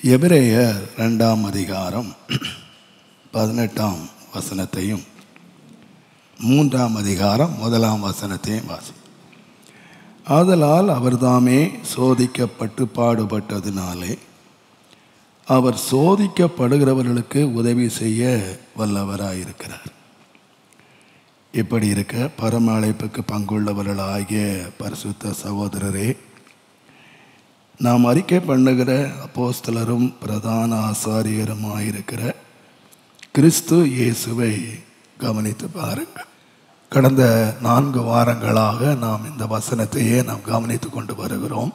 எபிரேயர் ரெண்டாம் அதிகாரம் பதினெட்டாம் வசனத்தையும் மூன்றாம் அதிகாரம் முதலாம் வசனத்தையும் வாசி ஆதலால் அவர்தாமே சோதிக்கப்பட்டு பாடுபட்டதினாலே அவர் சோதிக்கப்படுகிறவர்களுக்கு உதவி செய்ய வல்லவராயிருக்கிறார் இப்படி இருக்க பரம அழைப்புக்கு பங்குள்ளவர்களாகிய பரிசுத்த சகோதரரே நாம் அறிக்கை பண்ணுகிற அப்போஸ்தலரும் பிரதான ஆசாரியருமாயிருக்கிற கிறிஸ்து இயேசுவை கவனித்து பாருங்கள் கடந்த நான்கு வாரங்களாக நாம் இந்த வசனத்தையே நாம் கவனித்து கொண்டு வருகிறோம்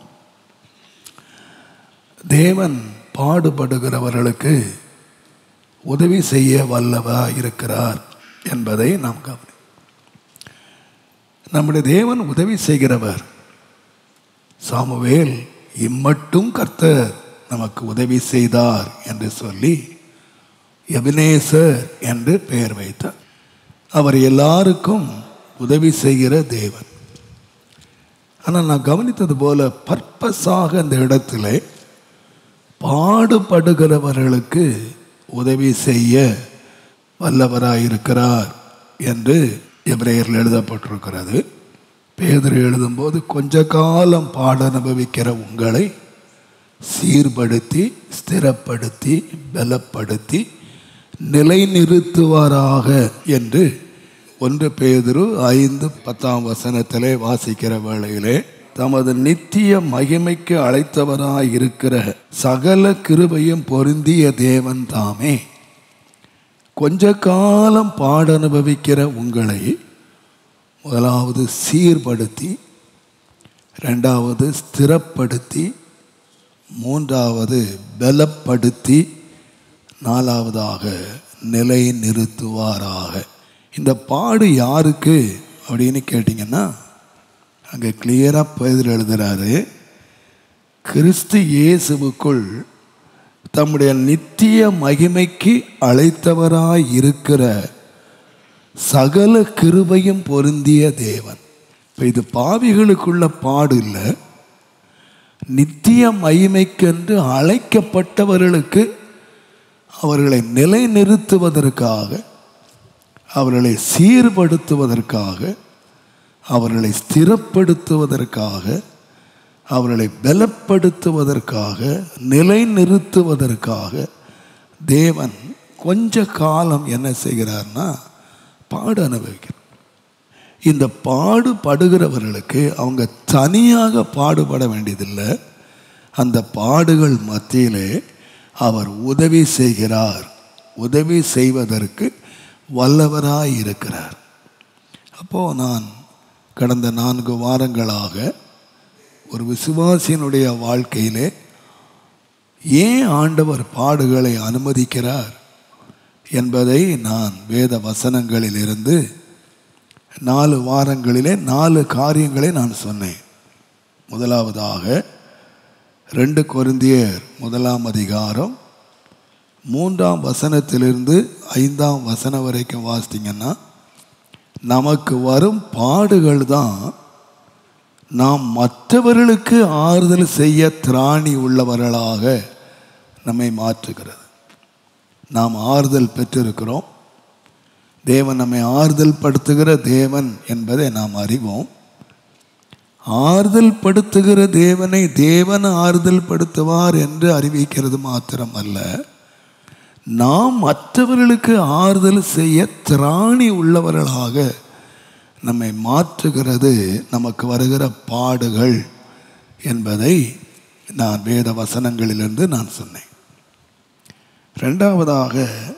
தேவன் பாடுபடுகிறவர்களுக்கு உதவி செய்ய வல்லவா இருக்கிறார் என்பதை நாம் கவனி நம்முடைய தேவன் உதவி செய்கிறவர் சாமுவேல் இம்மட்டும் கர்த்தர் நமக்கு உதவி செய்தார் என்று சொல்லி எபினேசர் என்று பெயர் வைத்தார் அவர் எல்லாருக்கும் உதவி செய்கிற தேவன் ஆனால் நான் கவனித்தது போல பர்பஸாக இந்த இடத்துல பாடுபடுகிறவர்களுக்கு உதவி செய்ய வல்லவராயிருக்கிறார் என்று எபிரேயரில் எழுதப்பட்டிருக்கிறது பேதர் எழுதும்போது கொஞ்ச காலம் பாட அனுபவிக்கிற உங்களை சீர்படுத்தி ஸ்திரப்படுத்தி பலப்படுத்தி நிலைநிறுத்துவாராக என்று ஒன்று பேதுரு ஐந்து பத்தாம் வசனத்திலே வாசிக்கிற வேளையிலே தமது நித்திய மகிமைக்கு அழைத்தவராய் இருக்கிற சகல கிருபையும் பொருந்திய தேவன் தாமே கொஞ்ச காலம் பாட அனுபவிக்கிற உங்களை முதலாவது சீர்படுத்தி ரெண்டாவது ஸ்திரப்படுத்தி மூன்றாவது பலப்படுத்தி நாலாவதாக நிலை நிறுத்துவாராக இந்த பாடு யாருக்கு அப்படின்னு கேட்டிங்கன்னா அங்கே கிளியராக பதில் எழுதுகிறாரு கிறிஸ்து இயேசுவுக்குள் தம்முடைய நித்திய மகிமைக்கு அழைத்தவராய் இருக்கிற சகல கிருபையும் பொருந்திய தேவன் இப்போ இது பாவிகளுக்குள்ள பாடு இல்லை நித்திய மகிமைக்கென்று அழைக்கப்பட்டவர்களுக்கு அவர்களை நிலைநிறுத்துவதற்காக அவர்களை சீர்படுத்துவதற்காக அவர்களை ஸ்திரப்படுத்துவதற்காக அவர்களை பலப்படுத்துவதற்காக நிலைநிறுத்துவதற்காக தேவன் கொஞ்ச காலம் என்ன செய்கிறார்னா பாடு அனுபவிக்கிறார் இந்த பாடுபடுகிறவர்களுக்கு அவங்க தனியாக பாடுபட வேண்டியதில்லை அந்த பாடுகள் மத்தியிலே அவர் உதவி செய்கிறார் உதவி செய்வதற்கு வல்லவராய் இருக்கிறார் அப்போது நான் கடந்த நான்கு வாரங்களாக ஒரு விசுவாசியினுடைய வாழ்க்கையிலே ஏன் ஆண்டவர் பாடுகளை அனுமதிக்கிறார் என்பதை நான் வேத வசனங்களிலிருந்து நாலு வாரங்களிலே நாலு காரியங்களை நான் சொன்னேன் முதலாவதாக ரெண்டு கொருந்தியர் முதலாம் அதிகாரம் மூன்றாம் வசனத்திலிருந்து ஐந்தாம் வசனம் வரைக்கும் வாசித்தீங்கன்னா நமக்கு வரும் பாடுகள் தான் நாம் மற்றவர்களுக்கு ஆறுதல் செய்ய திராணி உள்ளவர்களாக நம்மை மாற்றுகிறது நாம் ஆறுதல் பெற்றிருக்கிறோம் தேவன் நம்மை ஆறுதல் படுத்துகிற தேவன் என்பதை நாம் அறிவோம் ஆறுதல் படுத்துகிற தேவனை தேவன் ஆறுதல் படுத்துவார் என்று அறிவிக்கிறது மாத்திரம் அல்ல நாம் மற்றவர்களுக்கு ஆறுதல் செய்ய திராணி உள்ளவர்களாக நம்மை மாற்றுகிறது நமக்கு வருகிற பாடுகள் என்பதை நான் வேத வசனங்களிலிருந்து நான் சொன்னேன் ரெண்டாவதாக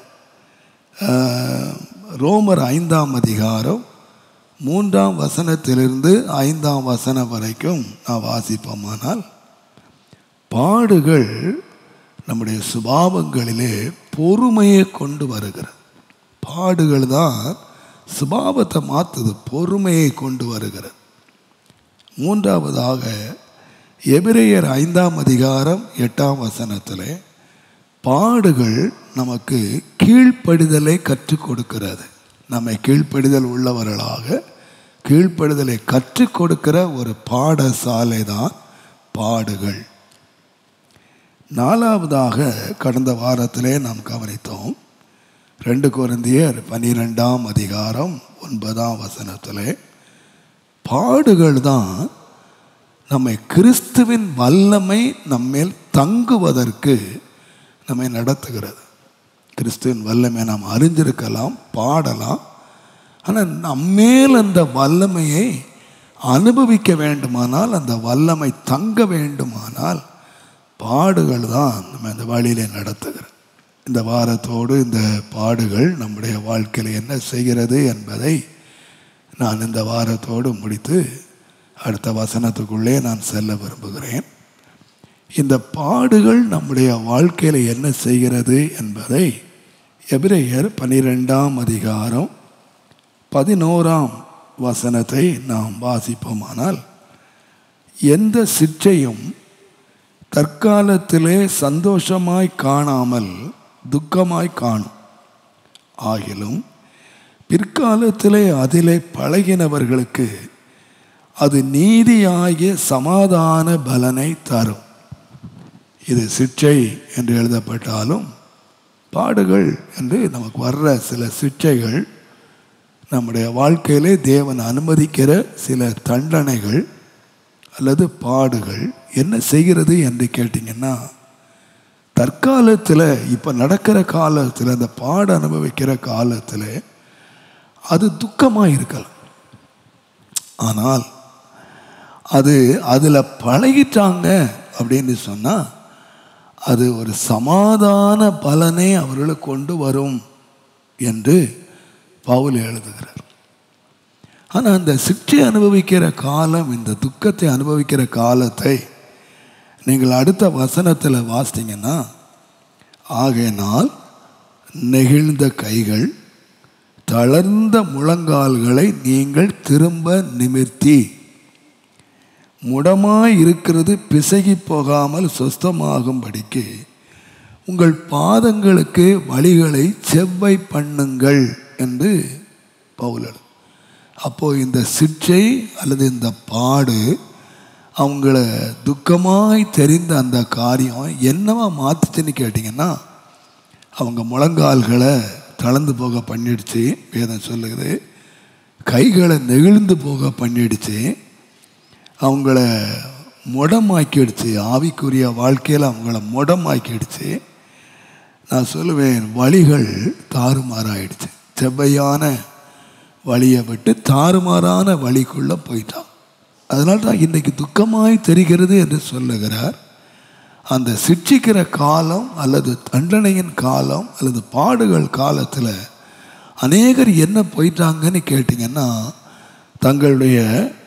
ரோமர் ஐந்தாம் அதிகாரம் மூன்றாம் வசனத்திலிருந்து ஐந்தாம் வசனம் வரைக்கும் நான் வாசிப்போமானால் பாடுகள் நம்முடைய சுபாவங்களிலே பொறுமையை கொண்டு வருகிறது பாடுகள் தான் சுபாவத்தை மாற்றுது பொறுமையை கொண்டு வருகிறது மூன்றாவதாக எபிரேயர் ஐந்தாம் அதிகாரம் எட்டாம் வசனத்தில் பாடுகள் நமக்கு கீழ்ப்படிதலை கற்றுக் கொடுக்கிறது நம்மை கீழ்ப்படிதல் உள்ளவர்களாக கீழ்ப்படுதலை கற்றுக் கொடுக்கிற ஒரு பாடசாலை தான் பாடுகள் நாலாவதாக கடந்த வாரத்திலே நாம் கவனித்தோம் ரெண்டு குருந்தியர் பன்னிரெண்டாம் அதிகாரம் ஒன்பதாம் வசனத்திலே பாடுகள் தான் நம்மை கிறிஸ்துவின் வல்லமை நம்மேல் தங்குவதற்கு நம்மை நடத்துகிறது கிறிஸ்துவின் வல்லமை நாம் அறிஞ்சிருக்கலாம் பாடலாம் ஆனால் நம்மேல் அந்த வல்லமையை அனுபவிக்க வேண்டுமானால் அந்த வல்லமை தங்க வேண்டுமானால் பாடுகள் தான் நம்ம இந்த வழியிலே நடத்துகிறது இந்த வாரத்தோடு இந்த பாடுகள் நம்முடைய வாழ்க்கையில் என்ன செய்கிறது என்பதை நான் இந்த வாரத்தோடு முடித்து அடுத்த வசனத்துக்குள்ளே நான் செல்ல விரும்புகிறேன் இந்த பாடுகள் நம்முடைய வாழ்க்கையில் என்ன செய்கிறது என்பதை எபிரேயர் பனிரெண்டாம் அதிகாரம் பதினோராம் வசனத்தை நாம் வாசிப்போமானால் எந்த சிற்றையும் தற்காலத்திலே சந்தோஷமாய் காணாமல் துக்கமாய் காணும் ஆகிலும் பிற்காலத்திலே அதிலே பழகினவர்களுக்கு அது நீதியாகிய சமாதான பலனை தரும் இது சிற்றை என்று எழுதப்பட்டாலும் பாடுகள் என்று நமக்கு வர்ற சில சிற்றைகள் நம்முடைய வாழ்க்கையிலே தேவன் அனுமதிக்கிற சில தண்டனைகள் அல்லது பாடுகள் என்ன செய்கிறது என்று கேட்டிங்கன்னா தற்காலத்தில் இப்போ நடக்கிற காலத்தில் அந்த பாடு அனுபவிக்கிற காலத்தில் அது துக்கமாக இருக்கலாம் ஆனால் அது அதில் பழகிட்டாங்க அப்படின்னு சொன்னால் அது ஒரு சமாதான பலனை அவர்களுக்கு கொண்டு வரும் என்று பவுல் எழுதுகிறார் ஆனால் அந்த சிக்ஷை அனுபவிக்கிற காலம் இந்த துக்கத்தை அனுபவிக்கிற காலத்தை நீங்கள் அடுத்த வசனத்தில் வாசித்தீங்கன்னா ஆகையினால் நெகிழ்ந்த கைகள் தளர்ந்த முழங்கால்களை நீங்கள் திரும்ப நிமிர்த்தி முடமாய் இருக்கிறது பிசகி போகாமல் சொஸ்தமாகும்படிக்கு உங்கள் பாதங்களுக்கு வழிகளை செவ்வை பண்ணுங்கள் என்று பவுலர் அப்போ இந்த சிற்றை அல்லது இந்த பாடு அவங்கள துக்கமாய் தெரிந்த அந்த காரியம் என்னவா மாற்றுச்சுன்னு கேட்டிங்கன்னா அவங்க முழங்கால்களை தளர்ந்து போக பண்ணிடுச்சு வேதம் சொல்லுது கைகளை நெகிழ்ந்து போக பண்ணிடுச்சு அவங்கள முடமாக்கிடுச்சு ஆவிக்குரிய வாழ்க்கையில் அவங்கள முடமாக்கிடுச்சு நான் சொல்லுவேன் வழிகள் தாறுமாறாயிடுச்சு செவ்வையான வழியை விட்டு தாறுமாறான வழிக்குள்ளே போயிட்டான் அதனால தான் இன்றைக்கு துக்கமாய் தெரிகிறது என்று சொல்லுகிறார் அந்த சிட்சிக்கிற காலம் அல்லது தண்டனையின் காலம் அல்லது பாடுகள் காலத்தில் அநேகர் என்ன போயிட்டாங்கன்னு கேட்டிங்கன்னா தங்களுடைய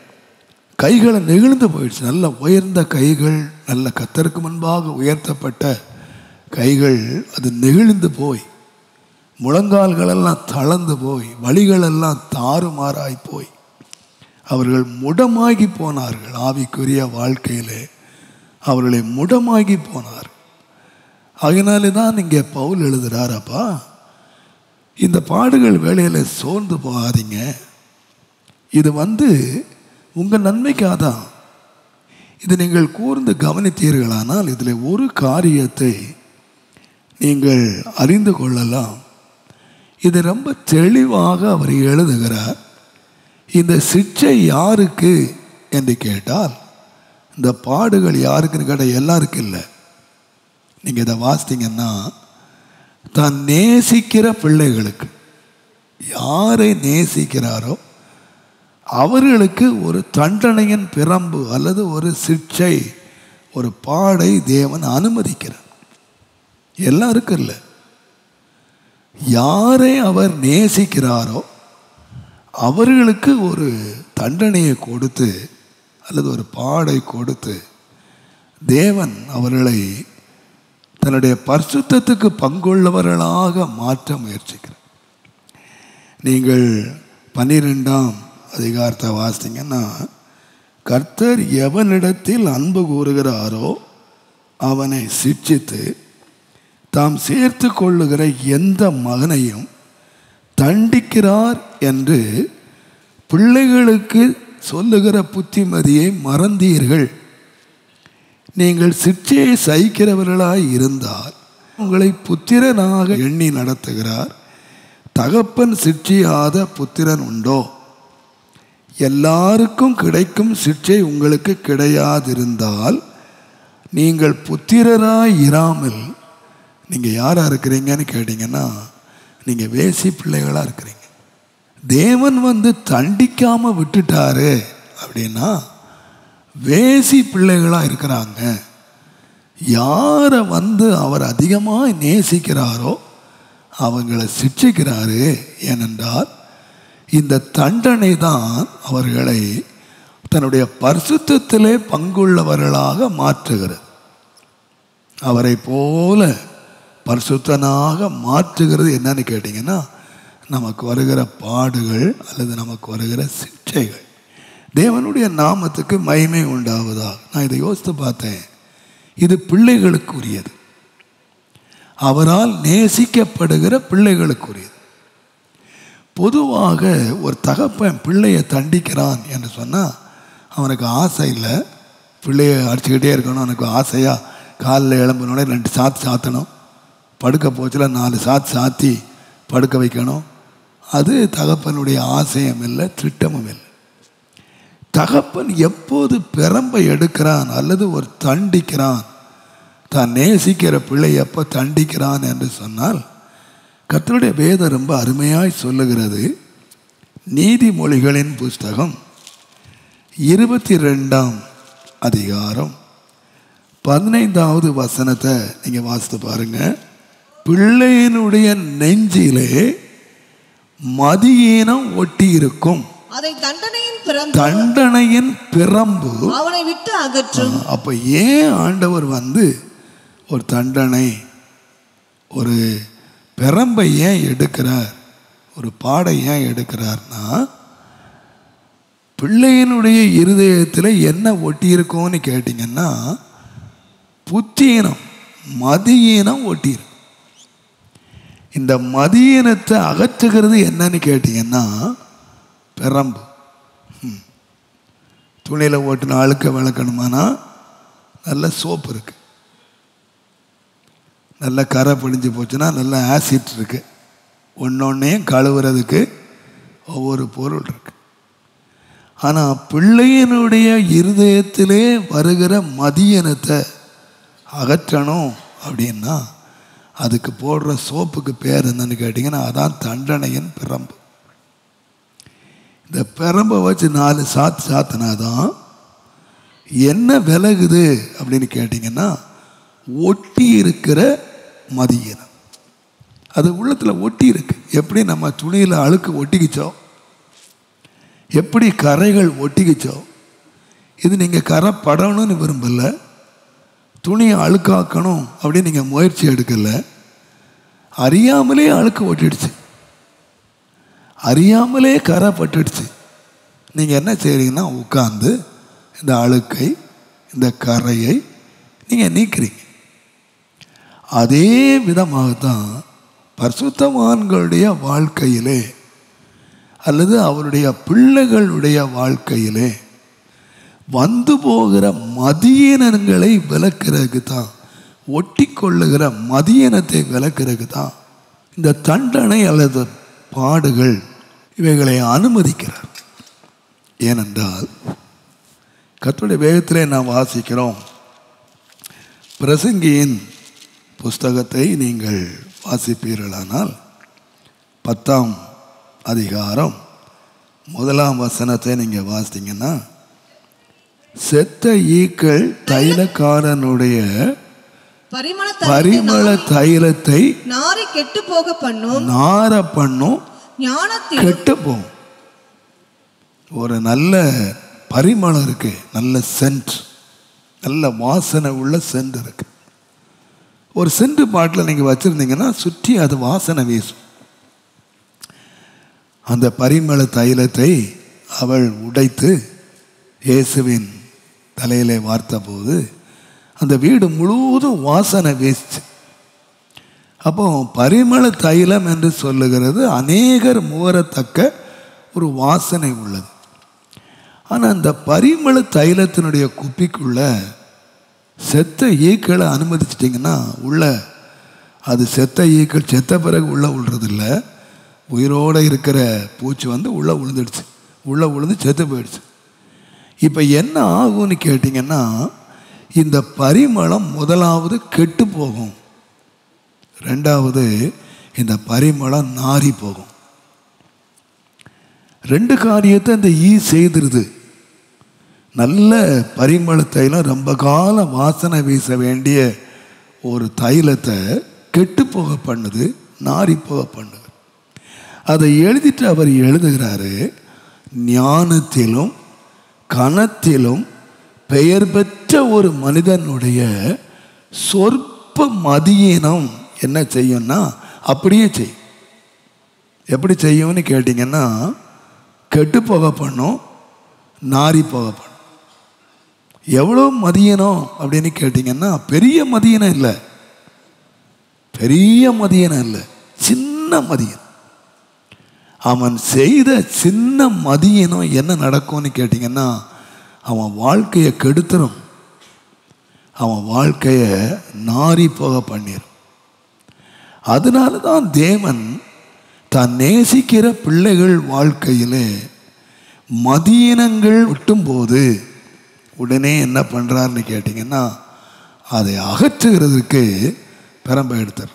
கைகளை நெகிழ்ந்து போயிடுச்சு நல்ல உயர்ந்த கைகள் நல்ல கத்தருக்கு முன்பாக உயர்த்தப்பட்ட கைகள் அது நெகிழ்ந்து போய் முழங்கால்களெல்லாம் தளர்ந்து போய் வழிகளெல்லாம் தாறுமாறாய் போய் அவர்கள் முடமாகி போனார்கள் ஆவிக்குரிய வாழ்க்கையிலே அவர்களை முடமாகி போனார் அதனாலே தான் இங்கே பவுல் எழுதுகிறார் அப்பா இந்த பாடுகள் வேலையில் சோர்ந்து போகாதீங்க இது வந்து உங்கள் நன்மைக்காக தான் இது நீங்கள் கூர்ந்து கவனித்தீர்களானால் இதில் ஒரு காரியத்தை நீங்கள் அறிந்து கொள்ளலாம் இது ரொம்ப தெளிவாக அவர் எழுதுகிறார் இந்த சிக்ஷை யாருக்கு என்று கேட்டால் இந்த பாடுகள் யாருக்குன்னு கேட்டால் எல்லாருக்கும் இல்லை நீங்கள் இதை வாசித்தீங்கன்னா தான் நேசிக்கிற பிள்ளைகளுக்கு யாரை நேசிக்கிறாரோ அவர்களுக்கு ஒரு தண்டனையின் பிரம்பு அல்லது ஒரு சிக்ஷை ஒரு பாடை தேவன் அனுமதிக்கிறார் எல்லாருக்கும் இல்லை யாரை அவர் நேசிக்கிறாரோ அவர்களுக்கு ஒரு தண்டனையை கொடுத்து அல்லது ஒரு பாடை கொடுத்து தேவன் அவர்களை தன்னுடைய பரிசுத்தத்துக்கு பங்குள்ளவர்களாக மாற்ற முயற்சிக்கிறார் நீங்கள் பன்னிரெண்டாம் அதிகாரத்தை வாசித்தீங்கன்னா கர்த்தர் எவனிடத்தில் அன்பு கூறுகிறாரோ அவனை சிட்சித்து தாம் சேர்த்து கொள்ளுகிற எந்த மகனையும் தண்டிக்கிறார் என்று பிள்ளைகளுக்கு சொல்லுகிற புத்திமதியை மறந்தீர்கள் நீங்கள் சிற்சையை சகிக்கிறவர்களாய் இருந்தால் உங்களை புத்திரனாக எண்ணி நடத்துகிறார் தகப்பன் சிற்சியாத புத்திரன் உண்டோ எல்லாருக்கும் கிடைக்கும் சிற்சை உங்களுக்கு கிடையாதிருந்தால் நீங்கள் புத்திரராய் இராமல் நீங்கள் யாராக இருக்கிறீங்கன்னு கேட்டிங்கன்னா நீங்கள் வேசி பிள்ளைகளாக இருக்கிறீங்க தேவன் வந்து தண்டிக்காமல் விட்டுட்டாரு அப்படின்னா வேசி பிள்ளைகளாக இருக்கிறாங்க யாரை வந்து அவர் அதிகமாக நேசிக்கிறாரோ அவங்களை சிட்சிக்கிறாரு ஏனென்றால் இந்த தண்டனை தான் அவர்களை தன்னுடைய பரிசுத்தத்திலே பங்குள்ளவர்களாக மாற்றுகிறது அவரை போல பரிசுத்தனாக மாற்றுகிறது என்னன்னு கேட்டிங்கன்னா நமக்கு வருகிற பாடுகள் அல்லது நமக்கு வருகிற சிக்ஷைகள் தேவனுடைய நாமத்துக்கு மகிமை உண்டாவதா நான் இதை யோசித்து பார்த்தேன் இது பிள்ளைகளுக்குரியது அவரால் நேசிக்கப்படுகிற பிள்ளைகளுக்குரியது பொதுவாக ஒரு தகப்பன் பிள்ளையை தண்டிக்கிறான் என்று சொன்னால் அவனுக்கு ஆசை இல்லை பிள்ளையை அடிச்சுக்கிட்டே இருக்கணும் அவனுக்கு ஆசையாக காலில் எழும்பினோடனே ரெண்டு சாத்து சாத்தணும் படுக்க போச்சில் நாலு சாத்து சாத்தி படுக்க வைக்கணும் அது தகப்பனுடைய ஆசையும் இல்லை திட்டமும் இல்லை தகப்பன் எப்போது பெரம்பை எடுக்கிறான் அல்லது ஒரு தண்டிக்கிறான் தான் நேசிக்கிற பிள்ளை எப்போ தண்டிக்கிறான் என்று சொன்னால் கர்த்தருடைய வேதம் ரொம்ப அருமையாய் சொல்லுகிறது நீதிமொழிகளின் புஸ்தகம் இருபத்தி ரெண்டாம் அதிகாரம் பதினைந்தாவது வசனத்தை நீங்கள் வாசித்து பாருங்க பிள்ளையினுடைய நெஞ்சிலே மதியீனம் ஒட்டி இருக்கும் அதை தண்டனையின் பிறந்து தண்டனையின் பிரம்பு அவனை விட்டு அகற்றும் அப்போ ஏன் ஆண்டவர் வந்து ஒரு தண்டனை ஒரு பெரம்பை ஏன் எடுக்கிறார் ஒரு பாடை ஏன் எடுக்கிறார்னா பிள்ளையினுடைய இருதயத்தில் என்ன ஒட்டியிருக்கோன்னு கேட்டிங்கன்னா புத்தீனம் மதியீனம் ஒட்டியிருக்கு இந்த மதியீனத்தை அகற்றுகிறது என்னன்னு கேட்டிங்கன்னா பெரம்பு துணியில் ஓட்டின அழுக்க விளக்கணுமானா நல்ல சோப்பு இருக்கு நல்ல கரை பிடிஞ்சு போச்சுன்னா நல்ல ஆசிட் இருக்கு ஒன்றொன்னையும் கழுவுறதுக்கு ஒவ்வொரு பொருள் இருக்கு ஆனால் பிள்ளையினுடைய இருதயத்திலே வருகிற மதியனத்தை அகற்றணும் அப்படின்னா அதுக்கு போடுற சோப்புக்கு பேர் என்னன்னு கேட்டிங்கன்னா அதான் தண்டனையின் பிரம்பு இந்த பெரம்பை வச்சு நாலு சாத்து சாத்தினாதான் என்ன விலகுது அப்படின்னு கேட்டிங்கன்னா ஒட்டி இருக்கிற மதியினம் அது உள்ளத்தில் ஒட்டி இருக்கு எப்படி நம்ம துணியில் அழுக்கு ஒட்டிக்கிச்சோ எப்படி கரைகள் ஒட்டிக்கிச்சோ இது நீங்கள் கரை படணும்னு விரும்பல துணியை அழுக்காக்கணும் அப்படின்னு நீங்கள் முயற்சி எடுக்கலை அறியாமலே அழுக்கு ஒட்டிடுச்சு அறியாமலே கரை பட்டுடுச்சு நீங்கள் என்ன செய்கிறீங்கன்னா உட்காந்து இந்த அழுக்கை இந்த கரையை நீங்கள் நீக்கிறீங்க அதே விதமாகத்தான் பரிசுத்தவான்களுடைய வாழ்க்கையிலே அல்லது அவருடைய பிள்ளைகளுடைய வாழ்க்கையிலே வந்து போகிற மதியினங்களை விளக்குறதுக்கு தான் ஒட்டி கொள்ளுகிற மதியினத்தை விளக்குறதுக்கு தான் இந்த தண்டனை அல்லது பாடுகள் இவைகளை அனுமதிக்கிறார் ஏனென்றால் கர்த்தருடைய வேகத்திலே நாம் வாசிக்கிறோம் பிரசங்கியின் புஸ்தகத்தை நீங்கள் வாசிப்பீர்களானால் பத்தாம் அதிகாரம் முதலாம் வசனத்தை நீங்கள் வாசித்தீங்கன்னா செத்த ஈக்கள் தைலக்காரனுடைய பரிமள பரிமள தைலத்தை நாரை கெட்டு போக பண்ணும் நார பண்ணும் ஞானத்தில் கெட்டு போகும் ஒரு நல்ல பரிமளம் இருக்கு நல்ல சென்ட் நல்ல வாசனை உள்ள சென்ட் இருக்கு ஒரு சென்ட் பாட்டில் நீங்கள் வச்சுருந்தீங்கன்னா சுற்றி அது வாசனை வீசும் அந்த பரிமள தைலத்தை அவள் உடைத்து இயேசுவின் தலையிலே வார்த்தபோது அந்த வீடு முழுவதும் வாசனை வீசுச்சு அப்போ பரிமள தைலம் என்று சொல்லுகிறது அநேகர் முகரத்தக்க ஒரு வாசனை உள்ளது ஆனால் அந்த பரிமள தைலத்தினுடைய குப்பிக்குள்ள செத்த ஈக்களை அனுமதிச்சிட்டிங்கன்னா உள்ள அது செத்த ஈக்கள் செத்த பிறகு உள்ளே விழுறதில்ல உயிரோடு இருக்கிற பூச்சி வந்து உள்ளே விழுந்துடுச்சு உள்ளே விழுந்து செத்து போயிடுச்சு இப்போ என்ன ஆகும்னு கேட்டிங்கன்னா இந்த பரிமளம் முதலாவது கெட்டு போகும் ரெண்டாவது இந்த பரிமளம் நாறி போகும் ரெண்டு காரியத்தை இந்த ஈ செய்திருது நல்ல பரிமள தைலம் ரொம்ப காலம் வாசனை வீச வேண்டிய ஒரு தைலத்தை கெட்டு போக பண்ணுது நாரி போக பண்ணுது அதை எழுதிட்டு அவர் எழுதுகிறாரு ஞானத்திலும் கணத்திலும் பெயர் பெற்ற ஒரு மனிதனுடைய சொற்ப மதியினம் என்ன செய்யும்னா அப்படியே செய்யும் எப்படி செய்யும்னு கேட்டிங்கன்னா கெட்டு போக பண்ணும் நாரி போக பண்ணும் எவ்வளோ மதியனம் அப்படின்னு கேட்டிங்கன்னா பெரிய மதியனம் இல்லை பெரிய மதியனம் இல்லை சின்ன மதியனம் அவன் செய்த சின்ன மதியனம் என்ன நடக்கும்னு கேட்டிங்கன்னா அவன் வாழ்க்கையை கெடுத்துரும் அவன் வாழ்க்கையை நாரி போக பண்ணிடும் அதனால தான் தேவன் தான் நேசிக்கிற பிள்ளைகள் வாழ்க்கையிலே மதியினங்கள் விட்டும்போது உடனே என்ன பண்ணுறாருன்னு கேட்டிங்கன்னா அதை அகற்றுகிறதுக்கு பெரம்ப எடுத்துடுறார்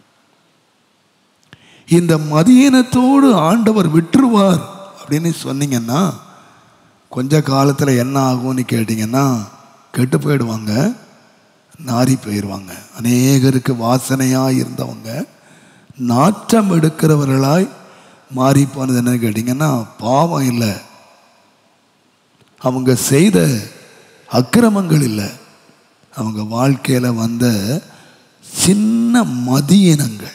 இந்த மதியினத்தோடு ஆண்டவர் விட்டுருவார் அப்படின்னு சொன்னீங்கன்னா கொஞ்ச காலத்தில் என்ன ஆகும்னு கேட்டிங்கன்னா கெட்டு போயிடுவாங்க நாரி போயிடுவாங்க அநேகருக்கு வாசனையாக இருந்தவங்க நாற்றம் எடுக்கிறவர்களாய் மாறி போனது என்னன்னு கேட்டிங்கன்னா பாவம் இல்லை அவங்க செய்த அக்கிரமங்கள் இல்லை அவங்க வாழ்க்கையில் வந்த சின்ன மதியினங்கள்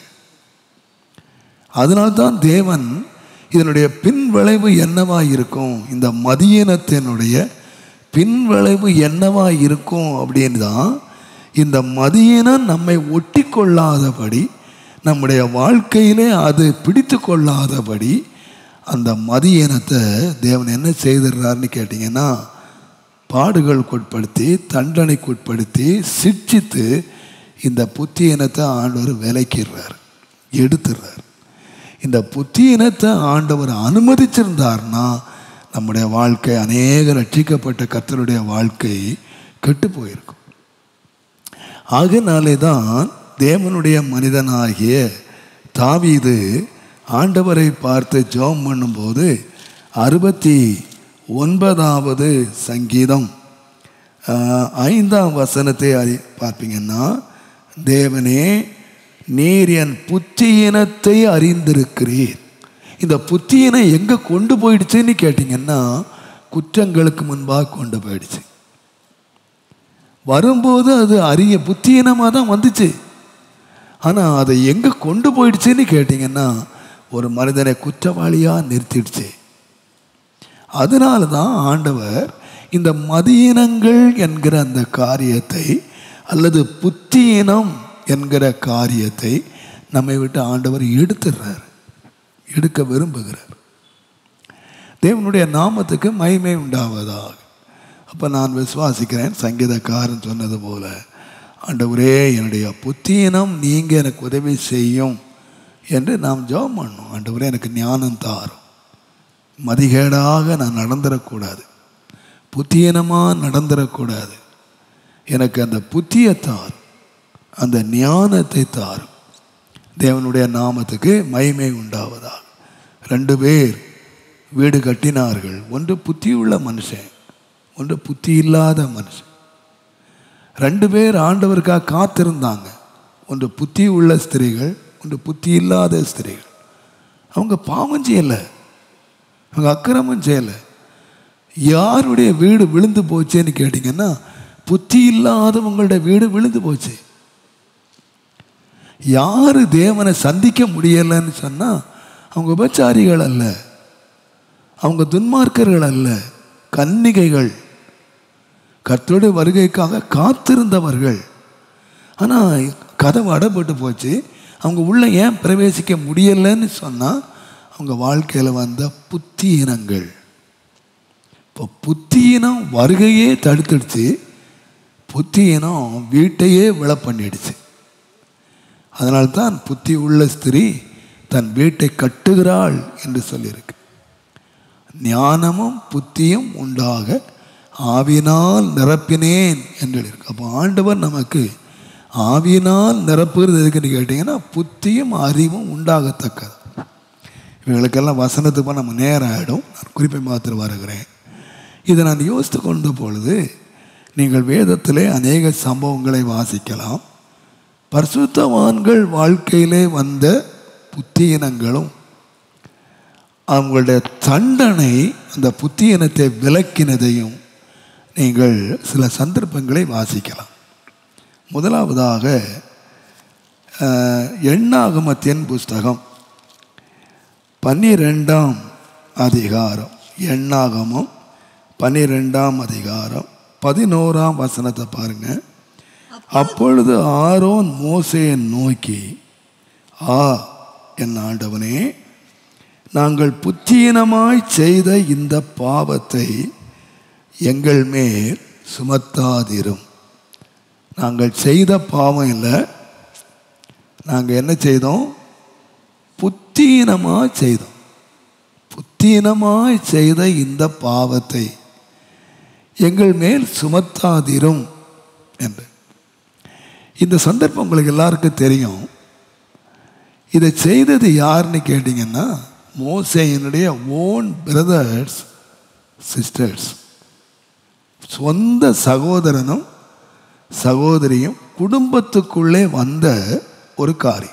அதனால்தான் தேவன் இதனுடைய பின்விளைவு என்னவா இருக்கும் இந்த மதியினத்தினுடைய பின்விளைவு என்னவா இருக்கும் அப்படின்னு தான் இந்த மதியினம் நம்மை ஒட்டி கொள்ளாதபடி நம்முடைய வாழ்க்கையிலே அது பிடித்து கொள்ளாதபடி அந்த மதியினத்தை தேவன் என்ன செய்திடுறாருன்னு கேட்டிங்கன்னா பாடுகளுக்குட்படுத்தி தண்டனைக்குட்படுத்தி சிட்சித்து இந்த புத்தியினத்தை ஆண்டவர் விலைக்கிடுறார் எடுத்துடுறார் இந்த புத்தியினத்தை ஆண்டவர் அனுமதிச்சிருந்தார்னா நம்முடைய வாழ்க்கை அநேக ரட்சிக்கப்பட்ட கர்த்தருடைய வாழ்க்கை கெட்டு போயிருக்கும் ஆகினாலே தான் தேவனுடைய மனிதனாகிய தாவீது ஆண்டவரை பார்த்து ஜெபம் பண்ணும்போது அறுபத்தி ஒன்பதாவது சங்கீதம் ஆஹ், ஐந்தாம் வசனத்தை அறி பார்ப்பீங்கன்னா தேவனே நீர் என் புத்தியினத்தை அறிந்திருக்கிறீர் இந்த புத்தியினம் எங்கே கொண்டு போயிடுச்சுன்னு கேட்டிங்கன்னா குற்றங்களுக்கு முன்பாக கொண்டு போயிடுச்சு வரும்போது அது அரிய புத்தியினமாக தான் வந்துச்சு ஆனால் அதை எங்கே கொண்டு போயிடுச்சுன்னு கேட்டிங்கன்னா ஒரு மனிதனை குற்றவாளியாக நிறுத்திடுச்சு அதனால தான் ஆண்டவர் இந்த மதியினங்கள் என்கிற அந்த காரியத்தை அல்லது புத்தியினம் என்கிற காரியத்தை நம்மை விட்டு ஆண்டவர் எடுத்துடுறார் எடுக்க விரும்புகிறார் தேவனுடைய நாமத்துக்கு மகிமை உண்டாவதாக அப்போ நான் விசுவாசிக்கிறேன் சங்கீதக்காரன் சொன்னது போல ஆண்டவரே என்னுடைய புத்தியினம் நீங்கள் எனக்கு உதவி செய்யும் என்று நாம் ஜெபம் பண்ணோம் ஆண்டவரே எனக்கு ஞானம் தாரும் மதிகேடாக நான் நடந்துடக்கூடாது புத்தியனமாக நடந்துடக்கூடாது எனக்கு அந்த புத்தியை தாரும் அந்த ஞானத்தை தாரும் தேவனுடைய நாமத்துக்கு மகிமை உண்டாவதாக ரெண்டு பேர் வீடு கட்டினார்கள் ஒன்று புத்தியுள்ள மனுஷன் ஒன்று புத்தி இல்லாத மனுஷன் ரெண்டு பேர் ஆண்டவருக்காக காத்திருந்தாங்க ஒன்று புத்தி உள்ள ஸ்திரீகள் ஒன்று புத்தி இல்லாத ஸ்திரீகள் அவங்க பாவம் செய்யலை அவங்க அக்கிரமம் செய்யலை யாருடைய வீடு விழுந்து போச்சேன்னு கேட்டிங்கன்னா புத்தி இல்லாதவங்களுடைய வீடு விழுந்து போச்சு யார் தேவனை சந்திக்க முடியலைன்னு சொன்னால் அவங்க உபச்சாரிகள் அல்ல அவங்க துன்மார்க்கர்கள் அல்ல கன்னிகைகள் கர்த்தருடைய வருகைக்காக காத்திருந்தவர்கள் ஆனால் கதவு அடைபட்டு போச்சு அவங்க உள்ள ஏன் பிரவேசிக்க முடியலைன்னு சொன்னால் அவங்க வாழ்க்கையில் வந்த புத்தியினங்கள் இப்போ புத்தியினம் வருகையே தடுத்துடுச்சு புத்தியினம் வீட்டையே விழ பண்ணிடுச்சு அதனால்தான் புத்தி உள்ள ஸ்திரீ தன் வீட்டை கட்டுகிறாள் என்று சொல்லியிருக்கு ஞானமும் புத்தியும் உண்டாக ஆவினால் நிரப்பினேன் என்று இருக்கு அப்போ ஆண்டவர் நமக்கு ஆவியினால் நிரப்புகிறது எதுக்குன்னு கேட்டிங்கன்னா புத்தியும் அறிவும் உண்டாகத்தக்கது இவங்களுக்கெல்லாம் வசனத்துக்கு நம்ம நேரம் ஆகிடும் நான் குறிப்பை மாத்திரம் வருகிறேன் இதை நான் யோசித்து கொண்ட பொழுது நீங்கள் வேதத்திலே அநேக சம்பவங்களை வாசிக்கலாம் பரிசுத்தவான்கள் வாழ்க்கையிலே வந்த புத்தியினங்களும் அவங்களுடைய தண்டனை அந்த புத்தியினத்தை விலக்கினதையும் நீங்கள் சில சந்தர்ப்பங்களை வாசிக்கலாம் முதலாவதாக அஹ், எண்ணாகமத்தின் புஸ்தகம் பன்னிரெண்டாம் அதிகாரம் எண்ணாகமம் பன்னிரெண்டாம் அதிகாரம் பதினோராம் வசனத்தை பாருங்க அப்பொழுது ஆரோன் மோசேயை நோக்கி ஆ என் ஆண்டவனே நாங்கள் புத்தீனமாய் செய்த இந்த பாவத்தை எங்கள் மேல் சுமத்தாதிரும் நாங்கள் செய்த பாவம் இல்லை நாங்கள் என்ன செய்தோம் புத்தீனமாக செய்தோம் புத்தீனமாய் செய்த இந்த பாவத்தை எங்கள் மேல் சுமத்தாதிரும் என்று இந்த சந்தர்ப்பம் உங்களுக்கு எல்லாருக்கும் தெரியும் இதை செய்தது யாருன்னு கேட்டிங்கன்னா மோசையினுடைய ஓன் பிரதர்ஸ் சிஸ்டர்ஸ் சொந்த சகோதரனும் சகோதரியும் குடும்பத்துக்குள்ளே வந்த ஒரு காரியம்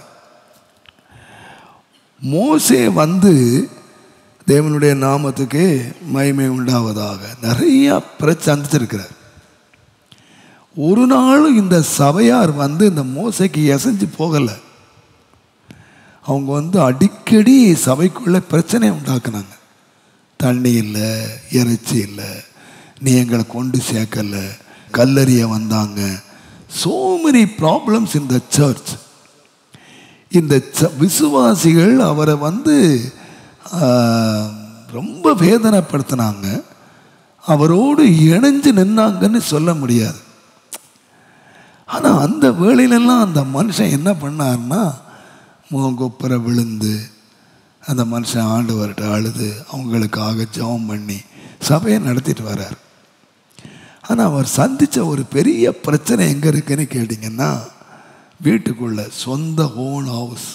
மோசே வந்து தேவனுடைய நாமத்துக்கு மகிமை உண்டாவதாக நிறைய பிரச்சனை சந்திச்சிருக்கிறார் ஒரு நாளும் இந்த சபையார் வந்து இந்த மோசைக்கு எசைஞ்சு போகலை அவங்க வந்து அடிக்கடி சபைக்குள்ளே பிரச்சனை உண்டாக்குனாங்க தண்ணி இல்லை இறைச்சி இல்லை நீ எங்களை கொண்டு சேர்க்கல கல்லறிய வந்தாங்க so many problems in the church இந்த ச- விசுவாசிகள் அவரை வந்து ஆ, ரொம்ப வேதனைப்படுத்தினாங்க அவரோடு இணைஞ்சு நின்னாங்கன்னு சொல்ல முடியாது ஆனால் அந்த வேளையிலெல்லாம் அந்த மனுஷன் என்ன பண்ணாருன்னா முகங்கொப்பர விழுந்து அந்த மனுஷன் ஆண்டவர்கிட்ட அழுது அவங்களுக்காக ஜெபம் பண்ணி சபையை நடத்திட்டு வர்றார் ஆனால் அவர் சந்தித்த ஒரு பெரிய பிரச்சனை எங்கே இருக்குன்னு கேட்டிங்கன்னா வீட்டுக்குள்ள சொந்த ஓன் ஹவுஸ்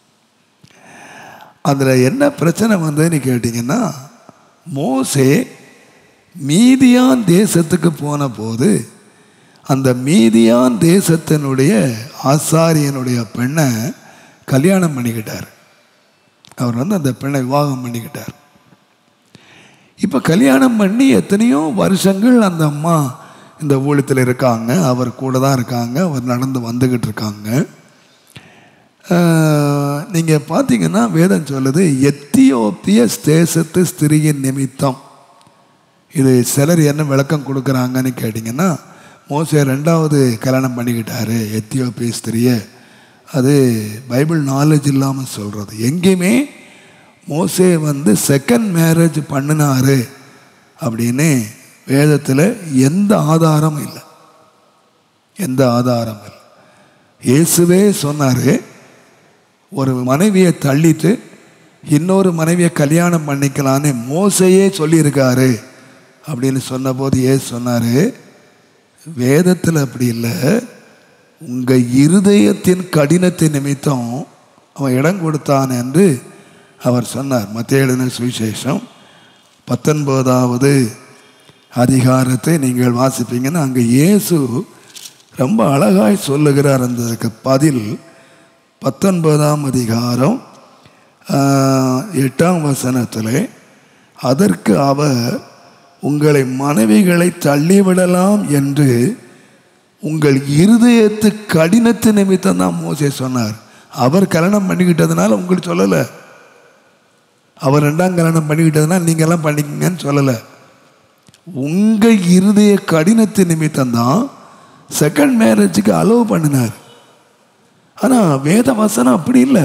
அதில் என்ன பிரச்சனை வந்ததுன்னு கேட்டிங்கன்னா மோசே மீதியான் தேசத்துக்கு போன போது அந்த மீதியான் தேசத்தினுடைய ஆசாரியனுடைய பெண்ணை கல்யாணம் பண்ணிக்கிட்டார் அவர் வந்து அந்த பெண்ணை விவாகம் பண்ணிக்கிட்டார் இப்போ கல்யாணம் பண்ணி எத்தனையோ வருஷங்கள் அந்த அம்மா இந்த ஊழியத்தில் இருக்காங்க அவர் கூட தான் இருக்காங்க அவர் நடந்து வந்துக்கிட்டு இருக்காங்க நீங்கள் பார்த்தீங்கன்னா வேதம் சொல்லுது எத்தியோப்பிய தேசத்து ஸ்திரியின் நிமித்தம் இது சிலர் என்ன விளக்கம் கொடுக்குறாங்கன்னு கேட்டிங்கன்னா மோசே ரெண்டாவது கல்யாணம் பண்ணிக்கிட்டாரு எத்தியோப்பிய ஸ்திரியை அது பைபிள் நாலேஜ் இல்லாமல் சொல்கிறது எங்கேயுமே மோசே வந்து செகண்ட் மேரேஜ் பண்ணினாரு அப்படின்னு வேதத்தில் எந்த ஆதாரமும் இல்லை எந்த ஆதாரமும் இல்லை இயேசுவே சொன்னார் ஒரு மனைவியை தள்ளிட்டு இன்னொரு மனைவியை கல்யாணம் பண்ணிக்கலான்னு மோசையே சொல்லியிருக்காரு அப்படின்னு சொன்னபோது ஏசு சொன்னார் வேதத்தில் அப்படி இல்லை உங்கள் இருதயத்தின் கடினத்தின் நிமித்தம் அவன் இடம் கொடுத்தான் என்று அவர் சொன்னார் மத்திய எழுதின சுவிசேஷம் பத்தொன்பதாவது அதிகாரத்தை நீங்கள் வாசிப்பீங்கன்னா அங்கே இயேசு ரொம்ப அழகாய் சொல்லுகிறார் அந்ததுக்கு பதில் பத்தொன்பதாம் அதிகாரம் ஆஹ், எட்டாம் வசனத்தில் அதற்கு அவர் உங்களை மனைவிகளை தள்ளிவிடலாம் என்று உங்கள் இருதயத்து கடினத்து நிமித்தம் தான் மோசே சொன்னார் அவர் கல்யாணம் பண்ணிக்கிட்டதுனால உங்களுக்கு சொல்லலை அவர் ரெண்டாம் கல்யாணம் பண்ணிக்கிட்டதுனால நீங்கள்லாம் பண்ணிக்கங்கன்னு சொல்லலை உங்கள் இருதய கடினத்து நிமித்தம் தான் செகண்ட் மேரேஜுக்கு அலோவ் பண்ணினார் ஆனால் வேத வசனம் அப்படி இல்லை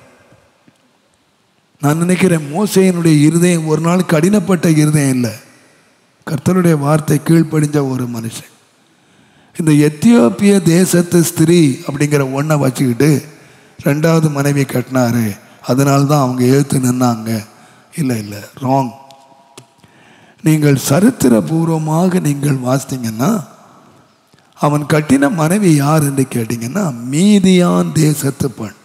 நான் நினைக்கிறேன் மோசையினுடைய இருதயம் ஒரு நாள் கடினப்பட்ட இருதயம் இல்லை கர்த்தருடைய வார்த்தை கீழ்ப்படிஞ்ச ஒரு மனுஷன் இந்த எத்தியோப்பிய தேசத்து ஸ்திரீ அப்படிங்கிற ஒன்றை வச்சுக்கிட்டு ரெண்டாவது மனைவி கட்டினாரு அதனால தான் அவங்க எழுத்து நின்னாங்க இல்லை இல்லை ராங் நீங்கள் சரித்திரபூர்வமாக நீங்கள் வாசித்தீங்கன்னா அவன் கட்டின மனைவி யார் என்று கேட்டிங்கன்னா மீதியான் தேசத்து பெண்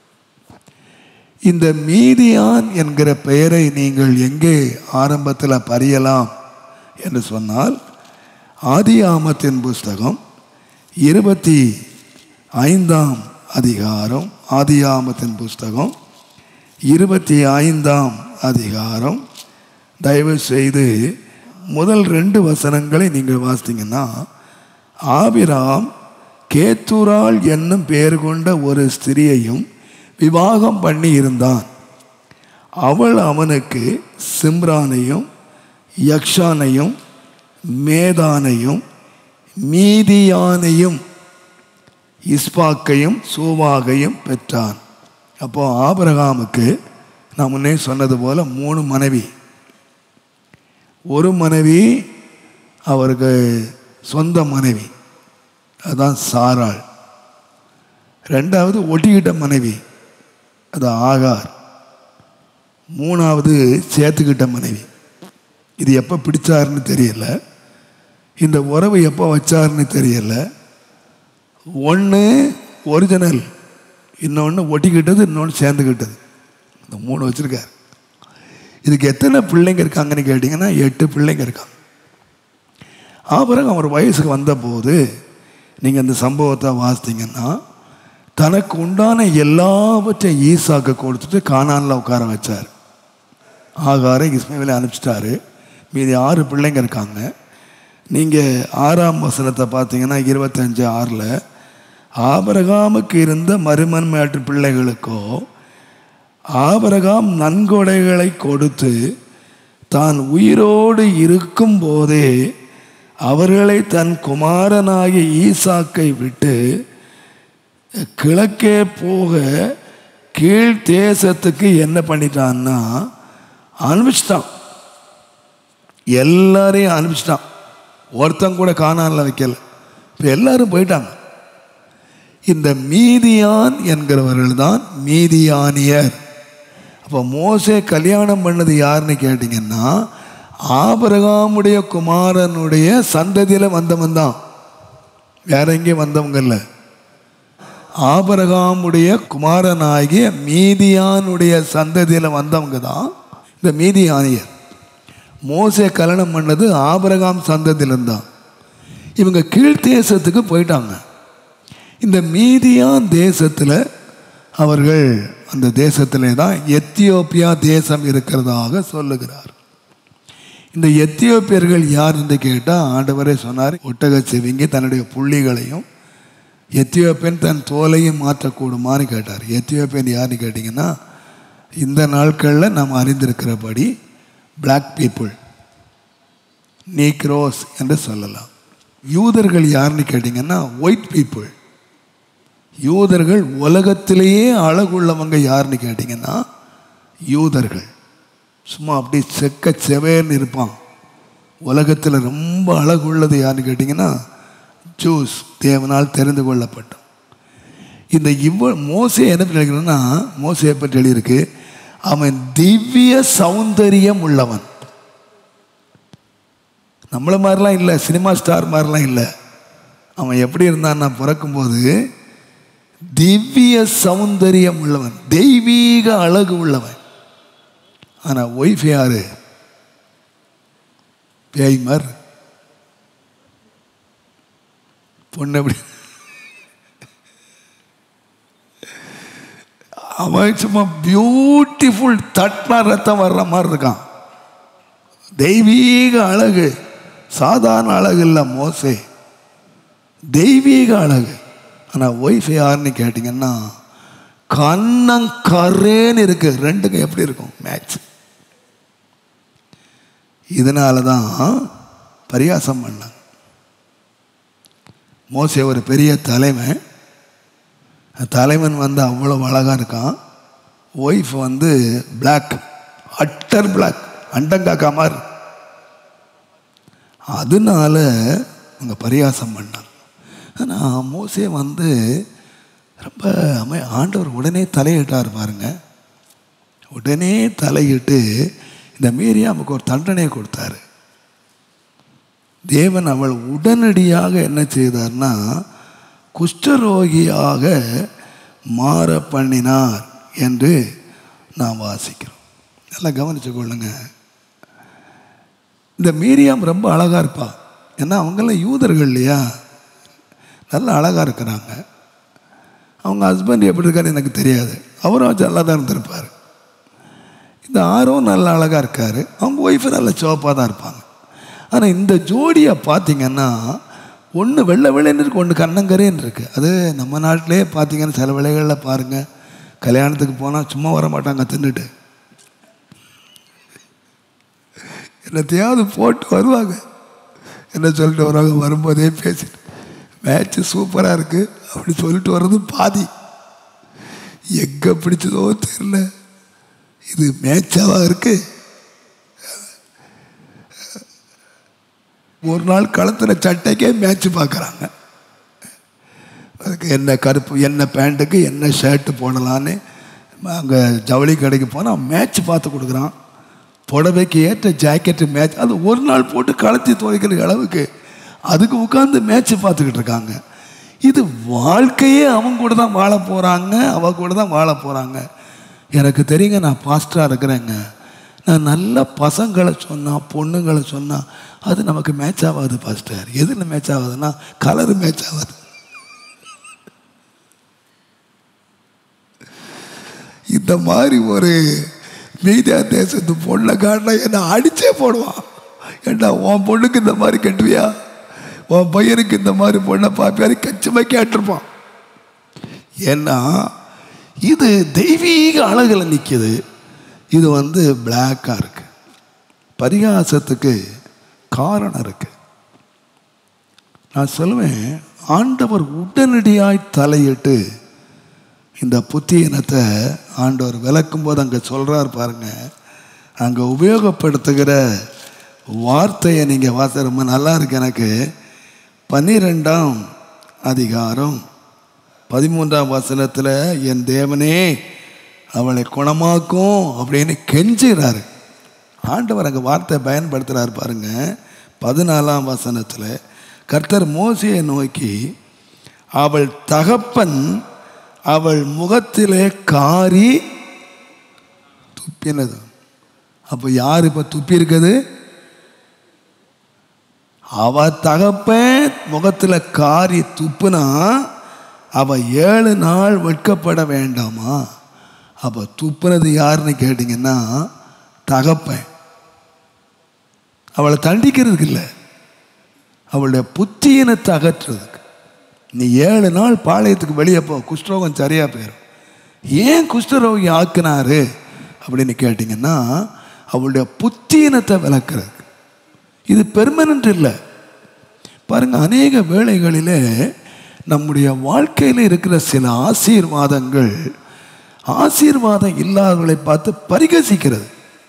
இந்த மீதியான் என்கிற பெயரை நீங்கள் எங்கே ஆரம்பத்தில் பறியலாம் என்று சொன்னால் ஆதியாமத்தின் புஸ்தகம் இருபத்தி ஐந்தாம் அதிகாரம் ஆதியாமத்தின் புஸ்தகம் இருபத்தி ஐந்தாம் அதிகாரம் தயவு செய்து முதல் ரெண்டு வசனங்களை நீங்கள் வாசித்தீங்கன்னா ஆபிராம் கேத்துரால் என்னும் பெயர் கொண்ட ஒரு ஸ்திரியையும் விவாகம் பண்ணி இருந்தான் அவள் அவனுக்கு சிம்ரானையும் யக்ஷானையும் மேதானையும் மீதியானையும் இஸ்பாக்கையும் சூவாகையும் பெற்றான் அப்போ ஆபிரகாமுக்கு நான் முன்னே சொன்னது போல மூணு மனைவி ஒரு மனைவி அவருக்கு சொந்த மனைவி அதுதான் சாராள் ரெண்டாவது ஒட்டிக்கிட்ட மனைவி அது ஆகார் மூணாவது சேர்த்துக்கிட்ட மனைவி இது எப்போ பிடிச்சாருன்னு தெரியல இந்த உறவு எப்போ வச்சாருன்னு தெரியல ஒன்று ஒரிஜினல் இன்னொன்று ஒட்டிக்கிட்டது இன்னொன்று சேர்ந்துக்கிட்டது இந்த மூணு வச்சுருக்காரு இதுக்கு எத்தனை பிள்ளைங்க இருக்காங்கன்னு கேட்டிங்கன்னா எட்டு பிள்ளைங்க இருக்காங்க அப்புறம் அவர் வயசுக்கு வந்தபோது நீங்கள் இந்த சம்பவத்தை வாசித்தீங்கன்னா தனக்கு உண்டான எல்லாவற்றையும் ஈசாக்கு கொடுத்துட்டு காணானில் உட்கார வச்சார் ஆகாரை இஸ்மேவில அனுப்பிச்சிட்டாரு மீதி ஆறு பிள்ளைங்க இருக்காங்க நீங்கள் ஆறாம் வசனத்தை பார்த்தீங்கன்னா இருபத்தஞ்சு ஆறில் ஆபரகாமுக்கு இருந்த மறுமன்மையாற்று பிள்ளைகளுக்கோ ஆபரகாம் நன்கொடைகளை கொடுத்து தான் உயிரோடு இருக்கும் போதே அவர்களை தன் குமாரனாகிய ஈசாக்கை விட்டு கிழக்கே போக கீழ் தேசத்துக்கு என்ன பண்ணிட்டான்னா அனுப்பிச்சிட்டான் எல்லாரையும் அனுப்பிச்சிட்டான் ஒருத்தன் கூட காணானில் வைக்கல இப்போ எல்லாரும் போயிட்டாங்க இந்த மீதியான் என்கிறவர்கள் தான் மீதியானியர் அப்போ மோசே கல்யாணம் பண்ணது யாருன்னு கேட்டிங்கன்னா ஆபரகாமுடைய குமாரனுடைய சந்ததியில் வந்தவன் தான் வேற எங்கேயும் வந்தவங்க இல்லை ஆபரகாமுடைய குமாரனாகிய மீதியானுடைய சந்ததியில் வந்தவங்க தான் இந்த மீதியானியர் மோசே கல்யாணம் பண்ணது ஆபரகாம் சந்ததியிலிருந்து தான் இவங்க கீழ்த்தேசத்துக்கு போயிட்டாங்க இந்த மீதியான் தேசத்தில் அவர்கள் அந்த தேசத்திலே தான் எத்தியோப்பியா தேசம் இருக்கிறதாக சொல்லுகிறார் இந்த எத்தியோப்பியர்கள் யார் என்று கேட்டால் ஆண்டவரே சொன்னார் ஒட்டக செவிங்கி தன்னுடைய புள்ளிகளையும் எத்தியோப்பியன் தன் தோலையும் மாற்றக்கூடுமான்னு கேட்டார் எத்தியோப்பியன் யாருன்னு கேட்டிங்கன்னா இந்த நாட்களில் நாம் அறிந்திருக்கிறபடி பிளாக் பீப்புள் நீக்ரோஸ் என்று சொல்லலாம் யூதர்கள் யாருன்னு கேட்டிங்கன்னா ஒயிட் பீப்புள் யூதர்கள் உலகத்திலேயே அழகுள்ளவங்க யாருன்னு கேட்டிங்கன்னா யூதர்கள் சும்மா அப்படி செக்க செவேன்னு இருப்பான் உலகத்தில் ரொம்ப அழகுள்ளது யாருன்னு கேட்டிங்கன்னா ஜூஸ் தேவனால் தெரிந்து கொள்ளப்பட்டோம் இந்த இவ்வ மோசை என்ன பண்ணிருக்கிறன்னா மோசையை பற்றி எழுதியிருக்கு அவன் திவ்ய சௌந்தரியம் உள்ளவன் நம்மளை மாதிரிலாம் இல்லை சினிமா ஸ்டார் மாதிரிலாம் இல்லை அவன் எப்படி இருந்தான் நான் பிறக்கும்போது திவ்ய சௌந்தரியம் உள்ளவன் தெய்வீக அழகு உள்ளவன் ஆனால் ஒய்ஃப் யாரு பேய்மர் பொண்ணு எப்படி அவன் சும்மா பியூட்டிஃபுல் தட்டினா ரத்தம் வர்ற மாதிரி இருக்கான் தெய்வீக அழகு சாதாரண அழகு இல்லை மோசே தெய்வீக அழகு ஆனால் ஒய்ஃப் யாருன்னு கேட்டிங்கன்னா கண்ணங்கரேன்னு இருக்கு ரெண்டுக்கும் எப்படி இருக்கும் மேட்ச் இதனால தான் பரியாசம் பண்ணாங்க மோசே ஒரு பெரிய தலைவன் தலைவன் வந்து அவ்வளோ அழகாக இருக்கான் ஒய்ஃப் வந்து பிளாக் அட்டர் பிளாக் அண்டங்காக்கா மாதிரி அதனால அவங்க பரியாசம் பண்ணாங்க ஆனால் மோசே வந்து ரொம்ப அமை ஆண்டவர் உடனே தலையிட்டார் பாருங்க உடனே தலையிட்டு இந்த மீரியாமுக்கு ஒரு தண்டனை கொடுத்தாரு தேவன் அவள் உடனடியாக என்ன செய்தார்னா குஷ்டரோகியாக மாற பண்ணினார் என்று நாம் வாசிக்கிறோம் நல்லா கவனிச்சு கொள்ளுங்க இந்த மீரியாம் ரொம்ப அழகாக இருப்பா ஏன்னா அவங்கெல்லாம் யூதர்கள் இல்லையா நல்ல அழகாக இருக்கிறாங்க அவங்க ஹஸ்பண்ட் எப்படி இருக்காரு எனக்கு தெரியாது அவரும் வச்சு நல்லா தான் இருந்திருப்பார் இந்த ஆரும் நல்ல அழகாக இருக்கார் அவங்க ஒய்ஃபு நல்ல சிவப்பாக தான் இருப்பாங்க ஆனால் இந்த ஜோடியை பார்த்தீங்கன்னா ஒன்று வெள்ளை வெள்ளைன்னு இருக்கு ஒன்று கண்ணங்கரேன்னு இருக்குது அது நம்ம நாட்டிலே பார்த்தீங்கன்னா சில வேளைகளில் பாருங்கள் கல்யாணத்துக்கு போனால் சும்மா வர மாட்டாங்க தின்னுட்டு என்னத்தையாவது போட்டு வருவாங்க என்ன சொல்லிட்டு வருவாங்க வரும்போதே பேசிட்டு மேட்ச்சு சூப்பராக இருக்குது அப்படி சொல்லிட்டு வர்றது பாதி எங்கே பிடிச்சதோ தெரியல இது மேட்சாவா இருக்கு ஒரு நாள் களத்தில் சட்டைக்கே மேட்ச் பார்க்குறாங்க அதுக்கு என்ன கருப்பு என்ன பேண்ட்டுக்கு என்ன ஷர்ட்டு போடலான்னு அங்கே ஜவுளி கடைக்கு போனால் மேட்ச் பார்த்து கொடுக்குறான் புடவைக்கு ஏற்ற ஜாக்கெட்டு மேட்ச் அது ஒரு நாள் போட்டு கலத்தி துவைக்கிற அளவுக்கு அதுக்கு உட்காந்து மேட்ச் பார்த்துக்கிட்டு இருக்காங்க இது வாழ்க்கையே அவங்க கூட தான் வாழ போகிறாங்க அவ கூட தான் வாழ போகிறாங்க எனக்கு தெரியுங்க நான் பாஸ்டராக இருக்கிறேங்க நான் நல்ல பசங்களை சொன்னால் பொண்ணுங்களை சொன்னால் அது நமக்கு மேட்ச் ஆகாது பாஸ்டர் எதில் மேட்ச் ஆகுதுன்னா கலரு மேட்ச் ஆகாது இந்த மாதிரி ஒரு மீதியா தேசத்து பொண்ணை காட்டினா என்னை அடிச்சே போடுவான் ஏண்டா உன் பொண்ணுக்கு இந்த மாதிரி கட்டுவியா உன் பையனுக்கு இந்த மாதிரி பொண்ணை பார்ப்பியாரு கச்சமாக கேட்டிருப்பான் ஏன்னா இது தெய்வீக அழகில் நிற்கிது இது வந்து பிளாக்காக இருக்கு பரிகாசத்துக்கு காரணம் இருக்கு நான் சொல்லுவேன் ஆண்டவர் உடனடியாய் தலையிட்டு இந்த புத்தியினத்தை ஆண்டவர் விளக்கும் போது அங்கே சொல்கிறார் பாருங்க அங்கே உபயோகப்படுத்துகிற வார்த்தையை நீங்கள் வாச ரொம்ப நல்லா இருக்கு எனக்கு பன்னிரெண்டாம் அதிகாரம் பதிமூன்றாம் வசனத்தில் என் தேவனே அவளை குணமாக்கும் அப்படின்னு கெஞ்சுகிறாரு ஆண்டவர் அங்கே வார்த்தை பயன்படுத்துகிறார் பாருங்க பதினாலாம் வசனத்தில் கர்த்தர் மோசையை நோக்கி அவள் தகப்பன் அவள் முகத்திலே காரி துப்பினது அப்போ யார் இப்போ துப்பி இருக்குது அவ தகப்பன் முகத்தில் காரி துப்புனா அவ ஏழு நாள் வெட்கப்பட வேண்டாமா அப்போ துப்புனது யாருன்னு கேட்டிங்கன்னா தகப்பன் அவளை தண்டிக்கிறதுக்கு இல்லை அவளுடைய புத்தியினத்தை அகற்றுறதுக்கு நீ ஏழு நாள் பாளையத்துக்கு வெளியே போ குஷ்டரோகம் சரியாக போயிடும் ஏன் குஷ்டரோகி ஆக்குனாரு அப்படின்னு கேட்டிங்கன்னா அவளுடைய புத்தீனத்தை விளக்குறதுக்கு இது பெர்மனன்ட் இல்லை பாருங்க அநேக வேளைகளிலே நம்முடைய வாழ்க்கையில் இருக்கிற சில ஆசீர்வாதங்கள் ஆசீர்வாதம் இல்லாதவர்களை பார்த்து பரிகசிக்கிறது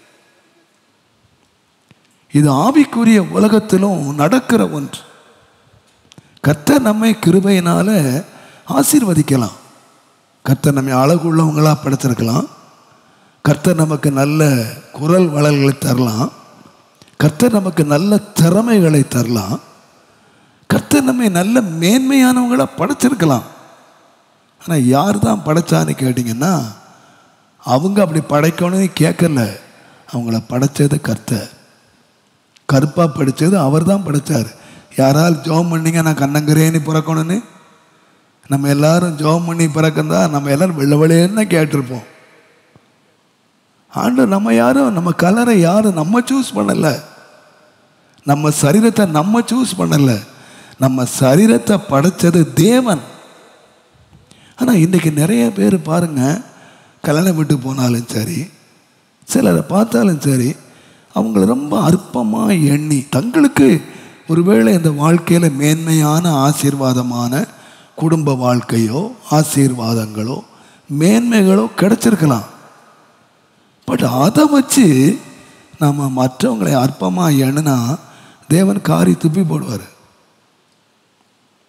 இது ஆவிக்குரிய உலகத்திலும் நடக்கிற ஒன்று கர்த்தர் நம்மை கிருபையினால ஆசீர்வதிக்கலாம் கர்த்தர் நம்மை அழகுள்ளவங்களாக படைச்சிருக்கலாம் கர்த்தர் நமக்கு நல்ல குரல் வளர்களை தரலாம் கர்த்தர் நமக்கு நல்ல திறமைகளை தரலாம் கர்த்தர் நம்மை நல்ல மேன்மையானவங்களாக படைச்சிருக்கலாம் ஆனால் யார் தான் படைச்சான்னு கேட்டிங்கன்னா அவங்க அப்படி படைக்கணும்னு கேட்கல அவங்கள படைச்சது கர்த்தர் கருப்பாக படித்தது அவர் தான் படைச்சார் யாரால் ஜோம் பண்ணிங்க நான் கண்ணங்கரேன்னு பிறக்கணும்னு நம்ம எல்லாரும் ஜோம் பண்ணி பிறக்கந்தா நம்ம எல்லாரும் வெள்ளை வெள்ளையன்னு கேட்டிருப்போம் ஆண்டு நம்ம யாரும் நம்ம கலரை யாரும் நம்ம சூஸ் பண்ணலை நம்ம சரீரத்தை நம்ம சூஸ் பண்ணலை நம்ம சரீரத்தை படைச்சது தேவன் ஆனால் இன்றைக்கி நிறைய பேர் பாருங்க கல்யாணம் விட்டு போனாலும் சரி சிலரை பார்த்தாலும் சரி அவங்கள ரொம்ப அற்பமாக எண்ணி தங்களுக்கு ஒருவேளை இந்த வாழ்க்கையில் மேன்மையான ஆசீர்வாதமான குடும்ப வாழ்க்கையோ ஆசீர்வாதங்களோ மேன்மைகளோ கிடைச்சிருக்கலாம் பட் அதை வச்சு நம்ம மற்றவங்களை அற்பமாக எண்ணினா தேவன் காரி துப்பி போடுவார்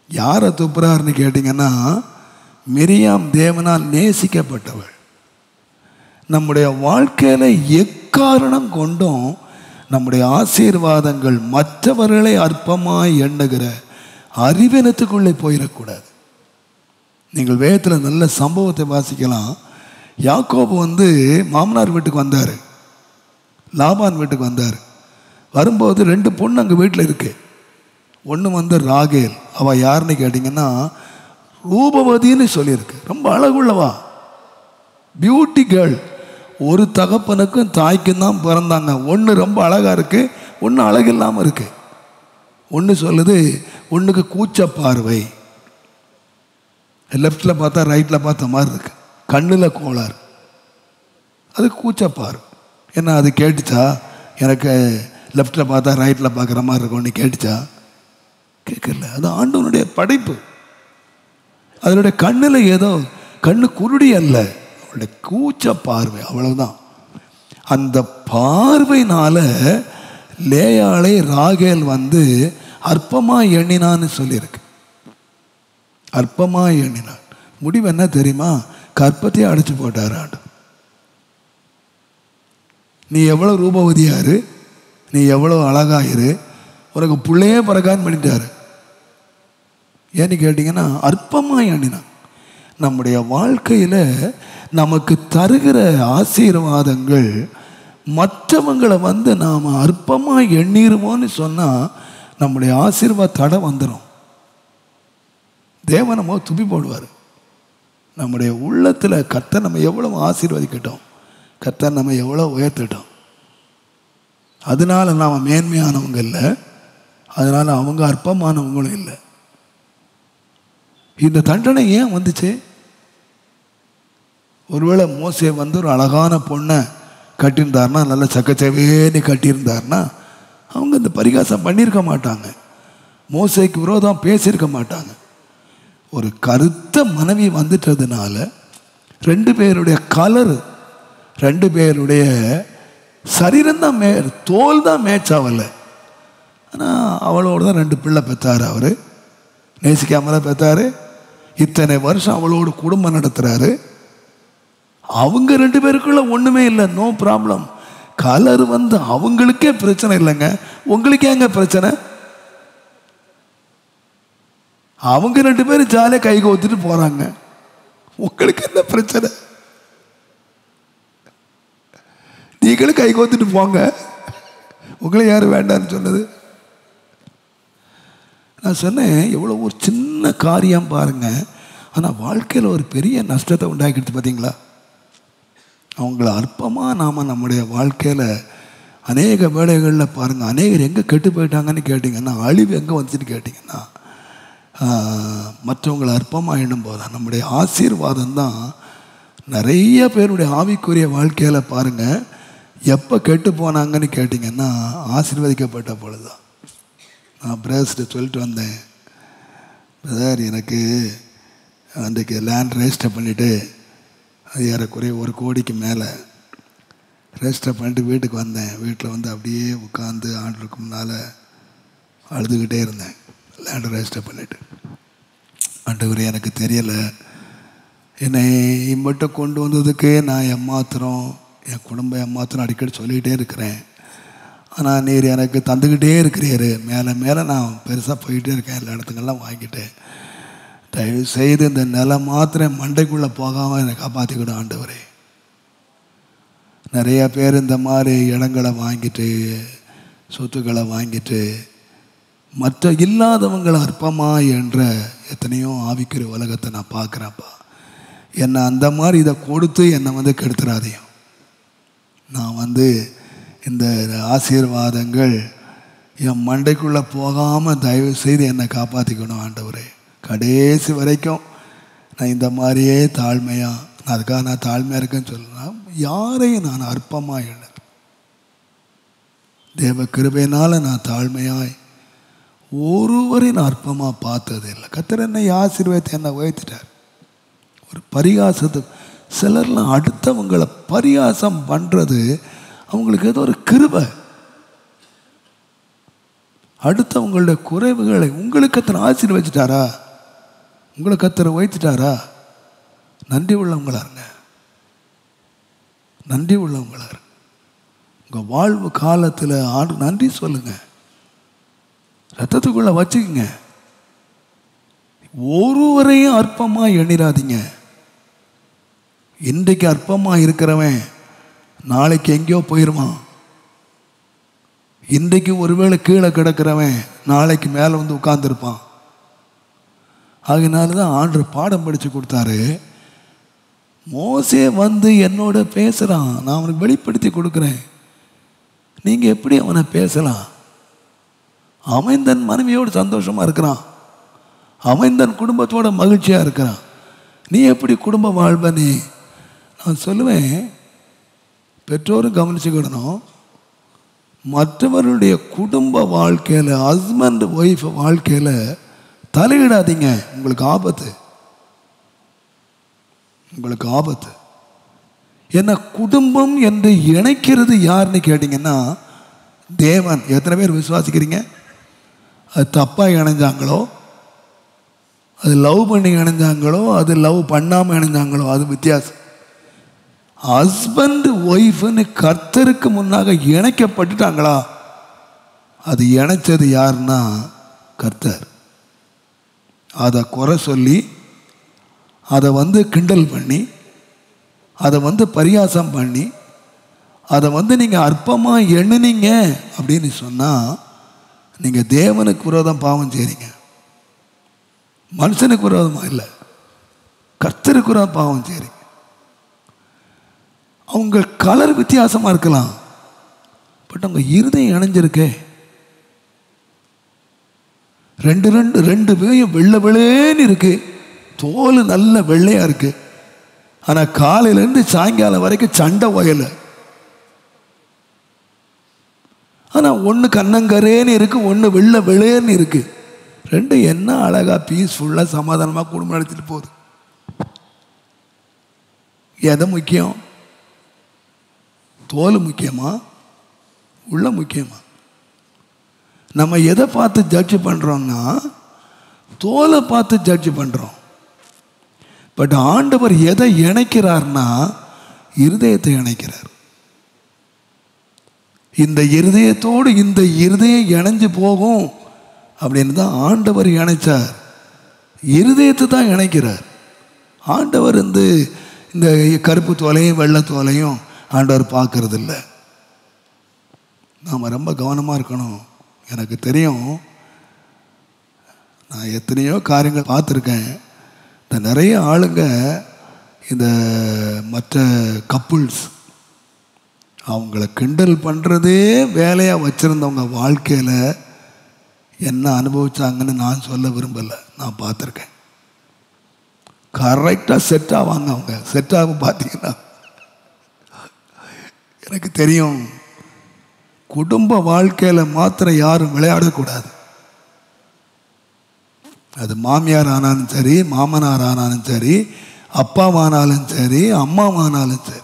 யாரை துப்புறாருன்னு கேட்டிங்கன்னா மிரியாம் தேவனால் நேசிக்கப்பட்டவள் நம்முடைய வாழ்க்கையில் எக்காரணம் கொண்டும் நம்முடைய ஆசீர்வாதங்கள் மற்றவர்களை அற்பமாய் எண்ணுகிற அறிவினத்துக்குள்ளே போயிடக்கூடாது நீங்கள் வேதத்தில் நல்ல சம்பவத்தை வாசிக்கலாம் யாக்கோபு வந்து மாமனார் வீட்டுக்கு வந்தார் லாபான் வீட்டுக்கு வந்தார் வரும்போது ரெண்டு பொண்ணு அங்கே வீட்டில் இருக்கு ஒன்று வந்து ராகேல் அவள் யாருன்னு கேட்டிங்கன்னா ரூபவதின்னு சொல்லியிருக்கு ரொம்ப அழகுள்ளவா பியூட்டி கேர்ள் ஒரு தகப்பனுக்கும் தாய்க்கும் தான் பிறந்தாங்க ஒன்று ரொம்ப அழகாக இருக்கு ஒன்று அழகில்லாமல் இருக்கு ஒன்று சொல்லுது ஒன்றுக்கு கூச்ச பார்வை லெஃப்டில் பார்த்தா ரைட்டில் பார்த்த மாதிரி இருக்கு கண்ணில் கோளாறு அது கூச்சப்பார் என்ன அது கேட்டுச்சா எனக்கு லெஃப்டில் பார்த்தா ரைட்டில் பார்க்குற மாதிரி இருக்கும்னு கேட்டுச்சா கேட்கல அது ஆண்டவனுடைய படைப்பு அதனுடைய கண்ணில் ஏதோ கண்ணு குருடி அல்ல அவளுடைய கூச்ச பார்வை அவ்வளவுதான் அந்த பார்வையினால லேயாளை ராகேல் வந்து அற்பமா எண்ணினான்னு சொல்லியிருக்கு அற்பமா எண்ணினான் முடிவு என்ன தெரியுமா கற்பத்தையே அடைச்சு போட்டார் ஆண்டு நீ எவ்வளோ ரூபவதியாரு நீ எவ்வளோ அழகாயிரு உனக்கு பிள்ளையே பிறக்கான்னு பண்ணிட்டாரு ஏன்னு கேட்டிங்கன்னா அற்பமாக எண்ணினான் நம்முடைய வாழ்க்கையில் நமக்கு தருகிற ஆசீர்வாதங்கள் மற்றவங்களை வந்து நாம் அற்பமாக எண்ணிருவோன்னு சொன்னால் நம்முடைய ஆசீர்வாத தடை வந்துடும் தேவனமோ துப்பி போடுவார் நம்முடைய உள்ளத்தில் கர்த்தர் நம்ம எவ்வளோ ஆசீர்வதிக்கட்டும் கர்த்தர் நம்ம எவ்வளோ உயர்த்திட்டோம் அதனால நாம் மேன்மையானவங்க இல்லை அதனால அவங்க அற்பமானவங்களும் இல்லை இந்த தண்டனை ஏன் வந்துச்சு ஒருவேளை மோசே வந்து ஒரு அழகான பொண்ணை கட்டியிருந்தாருன்னா நல்ல சக்கச்சவேன்னு கட்டியிருந்தாருன்னா அவங்க இந்த பரிகாசம் பண்ணியிருக்க மாட்டாங்க மோசைக்கு விரோதம் பேசியிருக்க மாட்டாங்க ஒரு கருத்த மனைவி வந்துட்டதுனால ரெண்டு பேருடைய கலர் ரெண்டு பேருடைய சரீரம் தான் மே தோல் தான் மேட்ச் ஆகலை ஆனால் அவளோட தான் ரெண்டு பிள்ளை பெற்றார் அவர் நேசிக்காமல பெற்றாரு இத்தனை வருஷம் அவளோடு குடும்பம் நடத்துகிறாரு அவங்க ரெண்டு பேருக்குள்ள ஒன்றுமே இல்லை நோ ப்ராப்ளம் கலர் வந்து அவங்களுக்கே பிரச்சனை இல்லைங்க உங்களுக்கு ஏங்க பிரச்சனை அவங்க ரெண்டு பேரும் ஜாலியாக கை கோத்துட்டு போகிறாங்க உங்களுக்கு என்ன பிரச்சனை நீங்களும் கை கோத்துட்டு போங்க உங்களை யாரும் வேண்டாம்னு சொன்னது நான் சொன்னேன் எவ்வளோ ஒரு சின்ன காரியம் பாருங்க ஆனால் வாழ்க்கையில் ஒரு பெரிய நஷ்டத்தை உண்டாக்கிடுச்சு பார்த்தீங்களா அவங்கள அற்பமாக நாம் நம்முடைய வாழ்க்கையில் அநேக வேலைகளில் பாருங்கள் அநேகர் எங்கே கெட்டு போயிட்டாங்கன்னு கேட்டிங்கன்னா அழிவு எங்கே வந்துச்சுன்னு கேட்டிங்கன்னா ஆஹ், மற்றவங்களை அற்பமாக எண்ணும் போது நம்முடைய ஆசீர்வாதம் தான் நிறைய பேருடைய ஆவிக்குரிய வாழ்க்கையில் பாருங்கள் எப்போ கெட்டு போனாங்கன்னு கேட்டிங்கன்னா ஆசீர்வதிக்கப்பட்ட பொழுதுதான் நான் பிரதர்ஸ்ட்டு சொல்லிட்டு வந்தேன் பிரதர் எனக்கு அன்றைக்கு லேண்ட் ரெஜிஸ்டர் பண்ணிவிட்டு அது ஏறக்குறைய ஒரு கோடிக்கு மேலே ரெஜிஸ்டர் பண்ணிட்டு வீட்டுக்கு வந்தேன் வீட்டில் வந்து அப்படியே உட்காந்து ஆண்டுக்கு முன்னால் அழுதுகிட்டே இருந்தேன் லேண்ட் ரெஜிஸ்டர் பண்ணிவிட்டு ஆண்டவரே எனக்கு தெரியலை என்னை மட்டும் கொண்டு வந்ததுக்கு நான் ஏமாத்துறோம் என் குடும்பம் ஏமாத்துறோம் அடிக்கடி சொல்லிக்கிட்டே இருக்கிறேன் ஆனால் நீர் எனக்கு தந்துக்கிட்டே இருக்கிறீரு மேலே மேலே நான் பெருசாக போயிட்டே இருக்கேன் எல்லா இடத்துக்கெல்லாம் வாங்கிட்டேன் தயவு செய்து இந்த நிலம் மாத்திரம் மண்டைக்குள்ளே போகாமல் என்னை காப்பாற்றிக்கிடும் ஆண்டவரே நிறைய பேர் இந்த மாதிரி இடங்களை வாங்கிட்டு சொத்துக்களை வாங்கிட்டு மற்ற இல்லாதவங்களை அற்பமா என்ற எத்தனையோ ஆவிக்குரிய உலகத்தை நான் பார்க்குறேன்ப்பா என்னை அந்த மாதிரி இதை கொடுத்து என்னை வந்து கெடுத்துறாதையும் நான் வந்து இந்த ஆசீர்வாதங்கள் என் மண்டைக்குள்ளே போகாமல் தயவு செய்து என்னை காப்பாற்றிக்கணும் ஆண்டவரே கடைசி வரைக்கும் நான் இந்த மாதிரியே தாழ்மையாக நான் அதுக்காக நான் தாழ்மையாக இருக்கேன்னு சொல்லலாம் யாரையும் நான் அற்பமாக எண்ண தேவ கிருபையினால் நான் தாழ்மையாய் ஒருவரையும் நான் அற்பமாக பார்த்தது இல்லை கத்தர் என்னை ஆசீர்வாதத்தை என்னை உயர்த்திட்டார் ஒரு பரிகாசத்துக்கு சிலர்லாம் அடுத்தவங்களை பரிகாசம் பண்ணுறது அவங்களுக்கு ஏதோ ஒரு கிருபை அடுத்தவங்களுடைய குறைவுகளை உங்களுக்கு கத்தர் ஆசீர்வச்சிட்டாரா உங்களை கத்தரை வைத்துட்டாரா நன்றி உள்ளவங்களா இருங்க நன்றி உள்ளவங்களா இருங்க உங்கள் வாழ்வு காலத்தில் ஆண்டு நன்றி சொல்லுங்க ரத்தத்துக்குள்ள வச்சுக்கோங்க ஒருவரையும் அற்பமாக எண்ணிராதீங்க இன்றைக்கு அற்பமாக இருக்கிறவன் நாளைக்கு எங்கேயோ போயிடுவான் இன்றைக்கு ஒருவேளை கீழே கிடக்கிறவன் நாளைக்கு மேலே வந்து உட்கார்ந்துருப்பான் அதனால தான் ஆண்டர் பாடம் படித்து கொடுத்தாரு மோசே வந்து என்னோட பேசுகிறான் நான் அவனுக்கு வெளிப்படுத்தி கொடுக்குறேன் நீங்கள் எப்படி அவனை பேசலாம் அவன் தன் மனைவியோடு சந்தோஷமாக இருக்கிறான் அவன் தன் குடும்பத்தோட மகிழ்ச்சியாக இருக்கிறான் நீ எப்படி குடும்ப வாழ்வ நீ நான் சொல்லுவேன் பெற்றோரும் கவனிச்சுக்கிடணும் மற்றவர்களுடைய குடும்ப வாழ்க்கையில் ஹஸ்பண்ட் ஒய்ஃப் வாழ்க்கையில் தலையிடாதீங்க உங்களுக்கு ஆபத்து உங்களுக்கு ஆபத்து என்ன குடும்பம் என்று இணைக்கிறது யாருன்னு கேட்டிங்கன்னா தேவன் எத்தனை பேர் விசுவாசிக்கிறீங்க அது தப்பாக இணைஞ்சாங்களோ அது லவ் பண்ணி இணைஞ்சாங்களோ அது லவ் பண்ணாமல் இணைஞ்சாங்களோ அது வித்தியாசம் ஹஸ்பண்ட் ஒய்ஃப்னு கர்த்தருக்கு முன்னாக இணைக்கப்பட்டுட்டாங்களா அது இணைச்சது யாருன்னா கர்த்தர் அதை குறை சொல்லி அதை வந்து கிண்டல் பண்ணி அதை வந்து பரியாசம் பண்ணி அதை வந்து நீங்கள் அற்பமாக எண்ணுனீங்க அப்படின்னு சொன்னால் நீங்கள் தேவனுக்கு விரோதம் பாவம் செய்கிறீங்க மனுஷனுக்கு விரோதமாக இல்லை கர்த்தருக்கு விரோதம் பாவம் செய்கிறீங்க அவங்க கலர் வித்தியாசமாக இருக்கலாம் பட் அவங்க இருதயம் இணைஞ்சிருக்கே ரெண்டு ரெண்டு ரெண்டு பேரும் வெள்ளை வெளேன்னு இருக்கு தோல் நல்ல வெள்ளையா இருக்கு ஆனால் காலையிலேருந்து சாயங்காலம் வரைக்கும் சண்டை வயல் ஆனால் ஒன்று கண்ணங்கரேன்னு இருக்கு ஒன்று வெள்ளை வெளேன்னு இருக்கு ரெண்டும் என்ன அழகா பீஸ்ஃபுல்லாக சமாதானமாக குடும்பம் நடத்திட்டு போகுது எதை முக்கியம் தோல் முக்கியமா உள்ள முக்கியமா நம்ம எதை பார்த்து ஜட்ஜ் பண்ணுறோம்னா தோலை பார்த்து ஜட்ஜ் பண்ணுறோம் பட் ஆண்டவர் எதை இணைக்கிறார்னா இருதயத்தை இணைக்கிறார் இந்த இருதயத்தோடு இந்த இருதயம் இணைஞ்சு போகும் அப்படின்னு தான் ஆண்டவர் இணைச்சார் இருதயத்தை தான் இணைக்கிறார் ஆண்டவர் வந்து இந்த கருப்பு தோலையும் வெள்ளை தோலையும் ஆண்டவர் பார்க்கறது இல்லை நாம் ரொம்ப கவனமாக இருக்கணும் எனக்கு தெரியும் நான் எத்தனையோ காரியங்கள் பார்த்துருக்கேன் இந்த நிறைய ஆளுங்க இந்த மற்ற கப்புள்ஸ் அவங்கள கிண்டல் பண்ணுறதே வேலையாக வச்சுருந்தவங்க வாழ்க்கையில் என்ன அனுபவிச்சாங்கன்னு நான் சொல்ல விரும்பலை நான் பார்த்துருக்கேன் கரெக்டாக செட் ஆவாங்க அவங்க செட் ஆகும் பார்த்தீங்கன்னா எனக்கு தெரியும் குடும்ப வாழ்க்கையில் மாத்திரம் யாரும் விளையாடக்கூடாது அது மாமியார் ஆனாலும் சரி மாமனார் ஆனாலும் சரி அப்பாவானாலும் சரி அம்மாவானாலும் சரி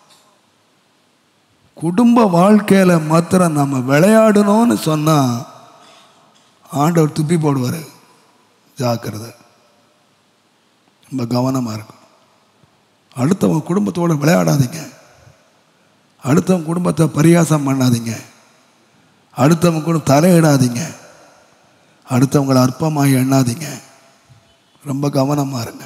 குடும்ப வாழ்க்கையில் மாத்திரம் நம்ம விளையாடணும்னு சொன்னால் ஆண்டவர் துப்பி போடுவார் ஜாக்கிரதை ரொம்ப கவனமாக இருக்கும் அடுத்தவங்க குடும்பத்தோடு விளையாடாதீங்க அடுத்தவங்க குடும்பத்தை பரியாசம் பண்ணாதீங்க அடுத்தவங்க கூட தலையிடாதீங்க அடுத்தவங்களை அற்பமாக எண்ணாதீங்க ரொம்ப கவனமாக இருங்க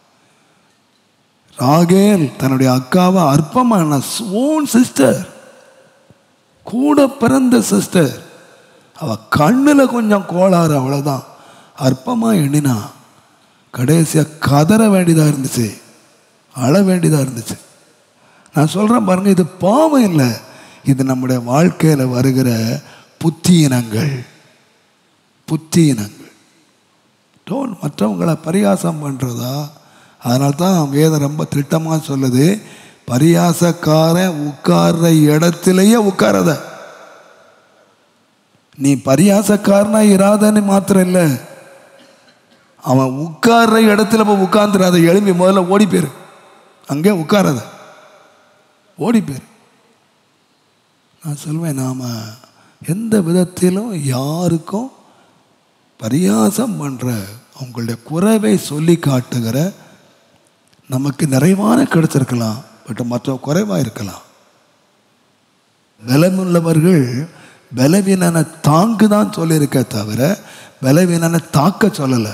ராகேல் தன்னுடைய அக்காவை அற்பமான ஓன் சிஸ்டர் கூட பிறந்த சிஸ்டர் அவ கண்ணில் கொஞ்சம் கோளாறு அவ்வளோதான் அற்பமாக எண்ணினா கடைசியாக கதற வேண்டியதாக இருந்துச்சு அழ வேண்டியதாக இருந்துச்சு நான் சொல்கிறேன் பாருங்க இது பாவம் இல்லை இது நம்முடைய வாழ்க்கையில் வருகிற புத்தியினங்கள் புத்தியினங்கள் டோன் மற்றவங்களை பரியாசம் பண்ணுறதா அதனால தான் வேதம் ரொம்ப திட்டமாக சொல்லுது பரியாசக்காரன் உட்கார்ற இடத்திலேயே உட்காரத நீ பரியாசக்காரனா இராதன்னு மாத்திரம் இல்லை அவன் உட்கார்ற இடத்துல போய் உட்கார்ந்துடாத எழும்பி முதல்ல ஓடி போயிரு அங்கே உட்காராத ஓடி போயிரு நான் சொல்வேன் நாம் எந்த விதத்திலும் யாருக்கும் பரியாசம் பண்ணுற அவங்களுடைய குறைவை சொல்லி காட்டுகிற நமக்கு நிறைவான கிடைச்சிருக்கலாம் பட் மற்ற குறைவாக இருக்கலாம் பலமுள்ளவர்கள் பலவீனனை தாங்கு தான் சொல்லியிருக்க தவிர பலவீனனை தாக்க சொல்லலை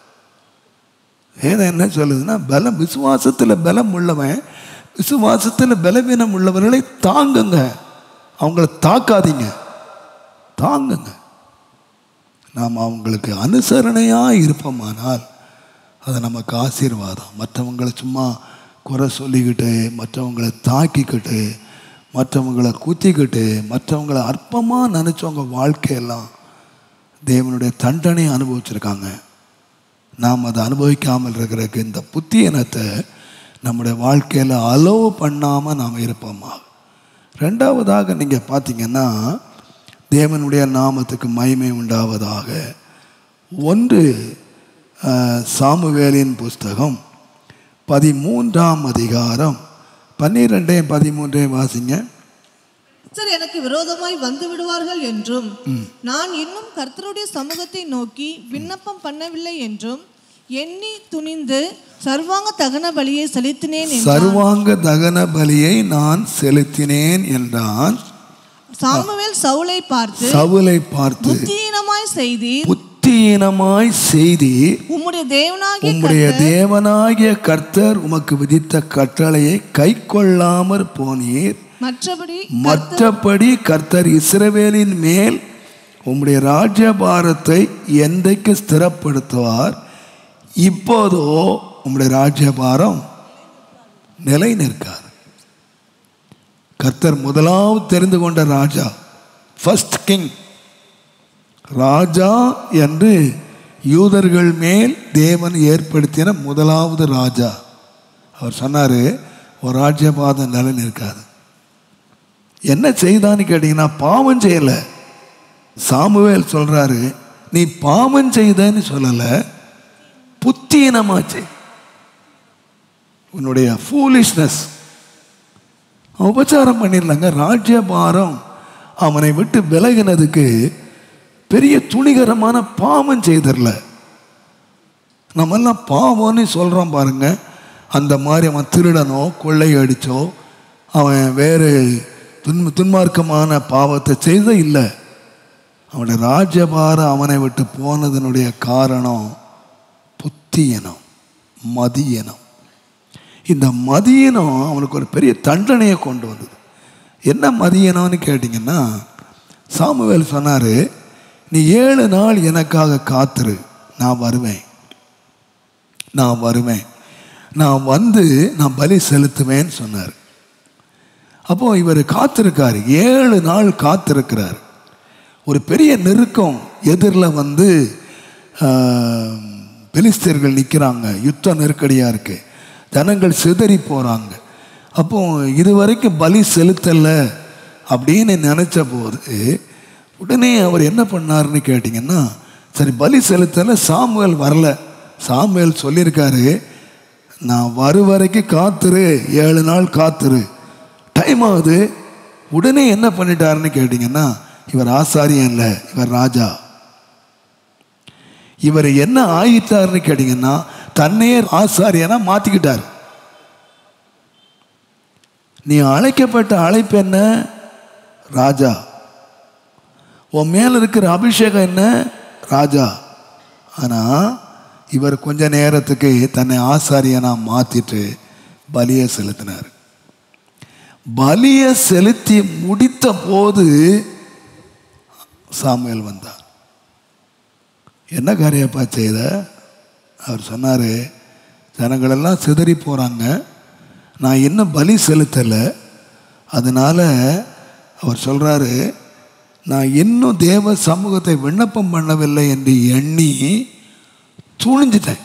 வேதம் என்ன சொல்லுதுன்னா பலம் விசுவாசத்தில் பலம் உள்ளவன் விசுவாசத்தில் பலவீனம் உள்ளவர்களை தாங்குங்க அவங்கள தாக்காதீங்க தாங்குங்க நாம் அவங்களுக்கு அனுசரணையாக இருப்போமானால் அது நமக்கு ஆசீர்வாதம் மற்றவங்களை சும்மா குறை சொல்லிக்கிட்டு மற்றவங்களை தாக்கிக்கிட்டு மற்றவங்களை குத்திக்கிட்டு மற்றவங்களை அற்பமாக நினச்சவங்க வாழ்க்கையெல்லாம் தேவனுடைய தண்டனை அனுபவிச்சிருக்காங்க நாம் அதை அனுபவிக்காமல் இருக்கிறதுக்கு இந்த புத்தியனத்தை நம்முடைய வாழ்க்கையில் அலோவ் பண்ணாமல் நாம் இருப்போமா ரெண்டாவதாக நீங்கள் பார்த்தீங்கன்னா தேவனுடைய நாமத்துக்கு மகிமை உண்டாவதாக ஒன்று அஹ், சாமுவேலின் புஸ்தகம் பதிமூன்றாம் அதிகாரம் பன்னிரெண்டையும் பதிமூன்றையும் வாசிங்க கர்த்தர் எனக்கு விரோதமாய் வந்து விடுவார்கள் என்றும் நான் இன்னும் கர்த்தருடைய சமூகத்தை நோக்கி விண்ணப்பம் பண்ணவில்லை என்றும் எண்ணி துணிந்து சர்வாங்க தகன பலியை செலுத்தினேன் என்றான் சர்வாங்க தகன பலியை நான் செலுத்தினேன் என்றான் சாமுவேல் சவுலை பார்த்து சவுலை பார்த்து புத்தீனமாய் செய்தீர் புத்தியினமாய் செய்தி உம்முடைய தேவனாகிய உம்முடைய தேவனாகிய கர்த்தர் உமக்கு விதித்த கட்டளையை கைக்கொள்ளாமற் போனீர் மற்றபடி மற்றபடி கர்த்தர் இஸ்ரவேலின் மேல் உம்முடைய ராஜ்யபாரத்தை என்றைக்கு ஸ்திரப்படுத்துவார் இப்போதோ உம்முடைய ராஜ்யபாரம் நிலை நிற்காது கர்த்தர் முதலாவது தெரிந்து கொண்ட ராஜா ஃபர்ஸ்ட் கிங் ராஜா என்று யூதர்கள் மேல் தேவன் ஏற்படுத்தின முதலாவது ராஜா அவர் சொன்னார் ஒரு ராஜ்யபாதம் நிலை நிற்காது என்ன செய்தான்னு கேட்டிங்கன்னா பாவம் செய்யலை சாமுவேல் சொல்கிறாரு நீ பாவம் செய்தன்னு சொல்லலை புத்தீனமாச்சு உன்னுடைய ஃபூலிஷ்னஸ் உபச்சாரம் பண்ணிடலாங்க ராஜ்யபாரம் அவனை விட்டு விலகினதுக்கு பெரிய துணிகரமான பாவம் செய்திடல நம்மெல்லாம் பாவம்னு சொல்கிறோம் பாருங்க அந்த மாதிரி அவன் திருடனோ கொள்ளை அடிச்சோ அவன் வேறு துன் துன்மார்க்கமான பாவத்தை செய்த இல்லை அவனுடைய ராஜ்யபாரம் அவனை விட்டு போனதனுடைய காரணம் புத்தியனம் மதியனம் இந்த மதியனம் அவனுக்கு ஒரு பெரிய தண்டனையை கொண்டு வந்தது என்ன மதியனம்னு கேட்டிங்கன்னா சாமுவேல் சொன்னார் நீ ஏழு நாள் எனக்காக காத்துரு நான் வருவேன் நான் வருவேன் நான் வந்து நான் பலி செலுத்துவேன்னு சொன்னார் அப்போ இவர் காத்திருக்கார் ஏழு நாள் காத்திருக்கிறார் ஒரு பெரிய நெருக்கம் எதிரில் வந்து ஆஹ், பெலிஸ்தர்கள் நிற்கிறாங்க யுத்த நெருக்கடியாக இருக்கு ஜனங்கள் சிதறி போகிறாங்க அப்போ இது வரைக்கும் பலி செலுத்தலை அப்படின்னு நினச்ச போது உடனே அவர் என்ன பண்ணாருன்னு கேட்டிங்கன்னா சரி பலி செலுத்தலை சாமுவேல் வரல சாமுவேல் சொல்லியிருக்காரு நான் வரும் வரைக்கும் காத்துரு ஏழு நாள் காத்துரு டைம் ஆகுது உடனே என்ன பண்ணிட்டாருன்னு கேட்டிங்கன்னா இவர் ஆசாரியன் இல்லை இவர் ராஜா இவர் என்ன ஆயிட்டாருன்னு கேட்டிங்கன்னா தன்னையே ஆசாரியனா மாற்றிக்கிட்டார் நீ அழைக்கப்பட்ட அழைப்பு என்ன ராஜா உன் மேல இருக்கிற அபிஷேகம் என்ன ராஜா ஆனால் இவர் கொஞ்ச நேரத்துக்கு தன்னை ஆசாரியனா மாற்றிட்டு பலியை செலுத்தினார் பலியை செலுத்தி முடித்த போது சாமுவேல் வந்தார் என்ன காரியப்பா செய்த அவர் சொன்னார் ஜனங்களெல்லாம் சிதறி போகிறாங்க நான் இன்னும் பலி செலுத்தலை அதனால் அவர் சொல்கிறாரு நான் இன்னும் தேவ சமூகத்தை விண்ணப்பம் பண்ணவில்லை என்று எண்ணி துணிஞ்சிட்டேன்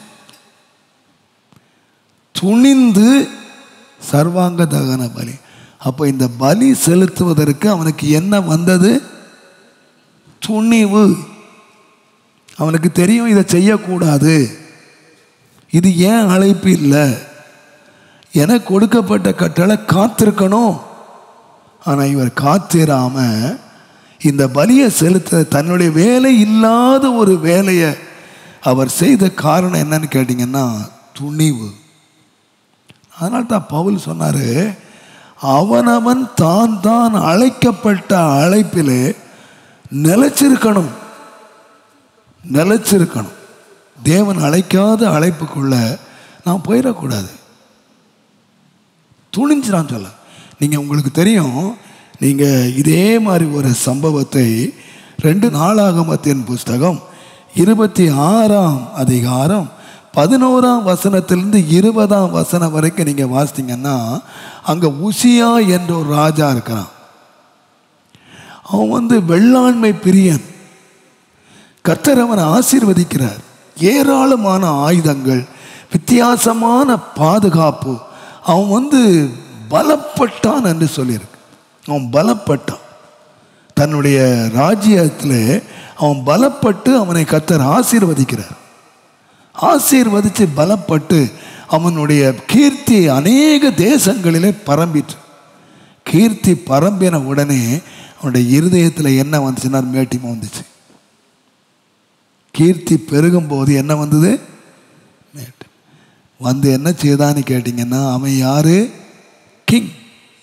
துணிந்து சர்வாங்க தகன பலி அப்போ இந்த பலி செலுத்துவதற்கு அவனுக்கு என்ன வந்தது துணிவு அவனுக்கு தெரியும் இதை செய்யக்கூடாது இது ஏன் அழைப்பு இல்லை எனக்கு கொடுக்கப்பட்ட கட்டளை காத்திருக்கணும் ஆனால் இவர் காத்திராம இந்த பலியை செலுத்த தன்னுடைய வேலை இல்லாத ஒரு வேலையை அவர் செய்த காரணம் என்னன்னு கேட்டிங்கன்னா துணிவு அதனால தான் பவுல் சொன்னார் அவனவன் தான் தான் அழைக்கப்பட்ட அழைப்பிலே நிலைச்சிருக்கணும் நிலைச்சிருக்கணும் தேவன் அழைக்காத அழைப்புக்குள்ள நான் போயிடக்கூடாது துணிஞ்சிடான் சொல்ல நீங்கள் உங்களுக்கு தெரியும் நீங்கள் இதே மாதிரி ஒரு சம்பவத்தை ரெண்டு நாளாகமத்தின் புஸ்தகம் இருபத்தி ஆறாம் அதிகாரம் பதினோராம் வசனத்திலிருந்து இருபதாம் வசனம் வரைக்கும் நீங்கள் வாசித்தீங்கன்னா அங்கே உசியா என்ற ஒரு ராஜா இருக்கிறான் அவன் வந்து வெள்ளாண்மை பிரியன் கர்த்தர் அவனை ஆசீர்வதிக்கிறார் ஏராளமான ஆயுதங்கள் வித்தியாசமான பாதுகாப்பு அவன் வந்து பலப்பட்டான் என்று சொல்லியிருக்கு அவன் பலப்பட்டான் தன்னுடைய ராஜ்யத்தில் அவன் பலப்பட்டு அவனை கர்த்தர் ஆசீர்வதிக்கிறார் ஆசீர்வதித்து பலப்பட்டு அவனுடைய கீர்த்தி அநேக தேசங்களிலே பரம்பிற்று கீர்த்தி பரம்பின உடனே அவனுடைய இருதயத்தில் என்ன வந்துச்சுன்னா மேட்டிமா வந்துச்சு கீர்த்தி பெருகும் போது என்ன வந்தது மேட்டு வந்து என்ன செய்தான்னு கேட்டிங்கன்னா அவன் யாரு கிங்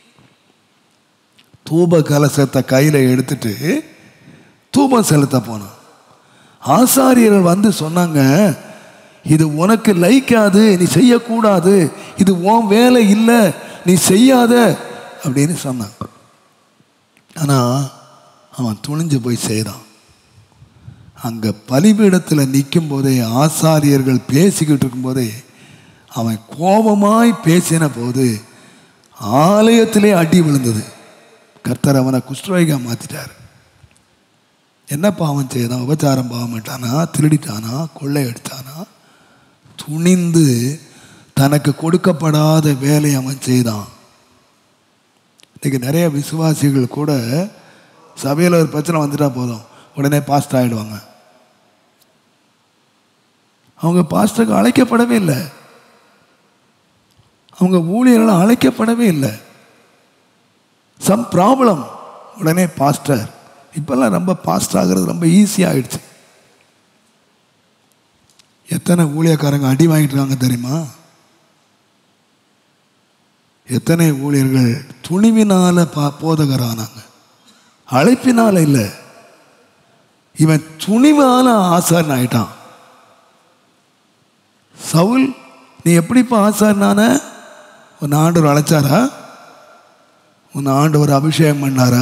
தூப கலசத்தை கையில் எடுத்துட்டு தூபம் செலுத்த போனான் ஆசாரியர்கள் வந்து சொன்னாங்க இது உனக்கு லைக்காது நீ செய்யக்கூடாது இது உன் வேலை இல்லை நீ செய்யாத அப்படின்னு சொன்னான் ஆனால் அவன் துணிஞ்சு போய் செய்தான் அங்கே பலிபீடத்தில் நிற்கும் போதே ஆசாரியர்கள் பேசிக்கிட்டு இருக்கும்போதே அவன் கோபமாய் பேசின போது ஆலயத்திலே அடி விழுந்தது கர்த்தர் அவனை குஷ்டரோகியா மாற்றிட்டார் என்ன பாவம் செய்தான் உபச்சாரம் பாவம் பண்ணிட்டானா திருடிட்டானா கொள்ளையடித்தானா துணிந்து தனக்கு கொடுக்கப்படாத வேலையை அவன் செய்தான் இன்னைக்கு நிறைய விசுவாசிகள் கூட சபையில் ஒரு பிரச்சனை வந்துட்டா போதும் உடனே பாஸ்ட் ஆகிடுவாங்க அவங்க பாஸ்டருக்கு அழைக்கப்படவே இல்லை அவங்க ஊழியர்கள் அழைக்கப்படவே இல்லை சம் ப்ராப்ளம் உடனே பாஸ்டர் இப்போல்லாம் ரொம்ப பாஸ்ட் ஆகிறது ரொம்ப ஈஸியாகிடுச்சு எத்தனை ஊழியக்காரங்க அடி வாங்கிட்டு இருக்காங்க தெரியுமா எத்தனை ஊழியர்கள் துணிவினால பா போதகரானாங்க அழைப்பினால இல்லை இவன் துணிவான ஆசாரன் ஆயிட்டான் சவுல் நீ எப்படிப்பா ஆசாரனான உன் ஆண்டவர் அழைச்சாரா உன் ஆண்டவர் அபிஷேகம் பண்ணாரா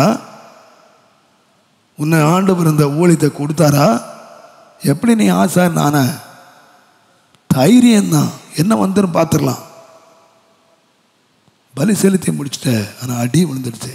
உன்னை ஆண்டவர் இந்த ஊழியத்தை கொடுத்தாரா எப்படி நீ ஆசாரனான தைரியம்தான் என்ன வந்துடும் பார்த்துடலாம் பலி செலுத்தி முடிச்சிட்ட ஆனால் அடி விழுந்துடுச்சு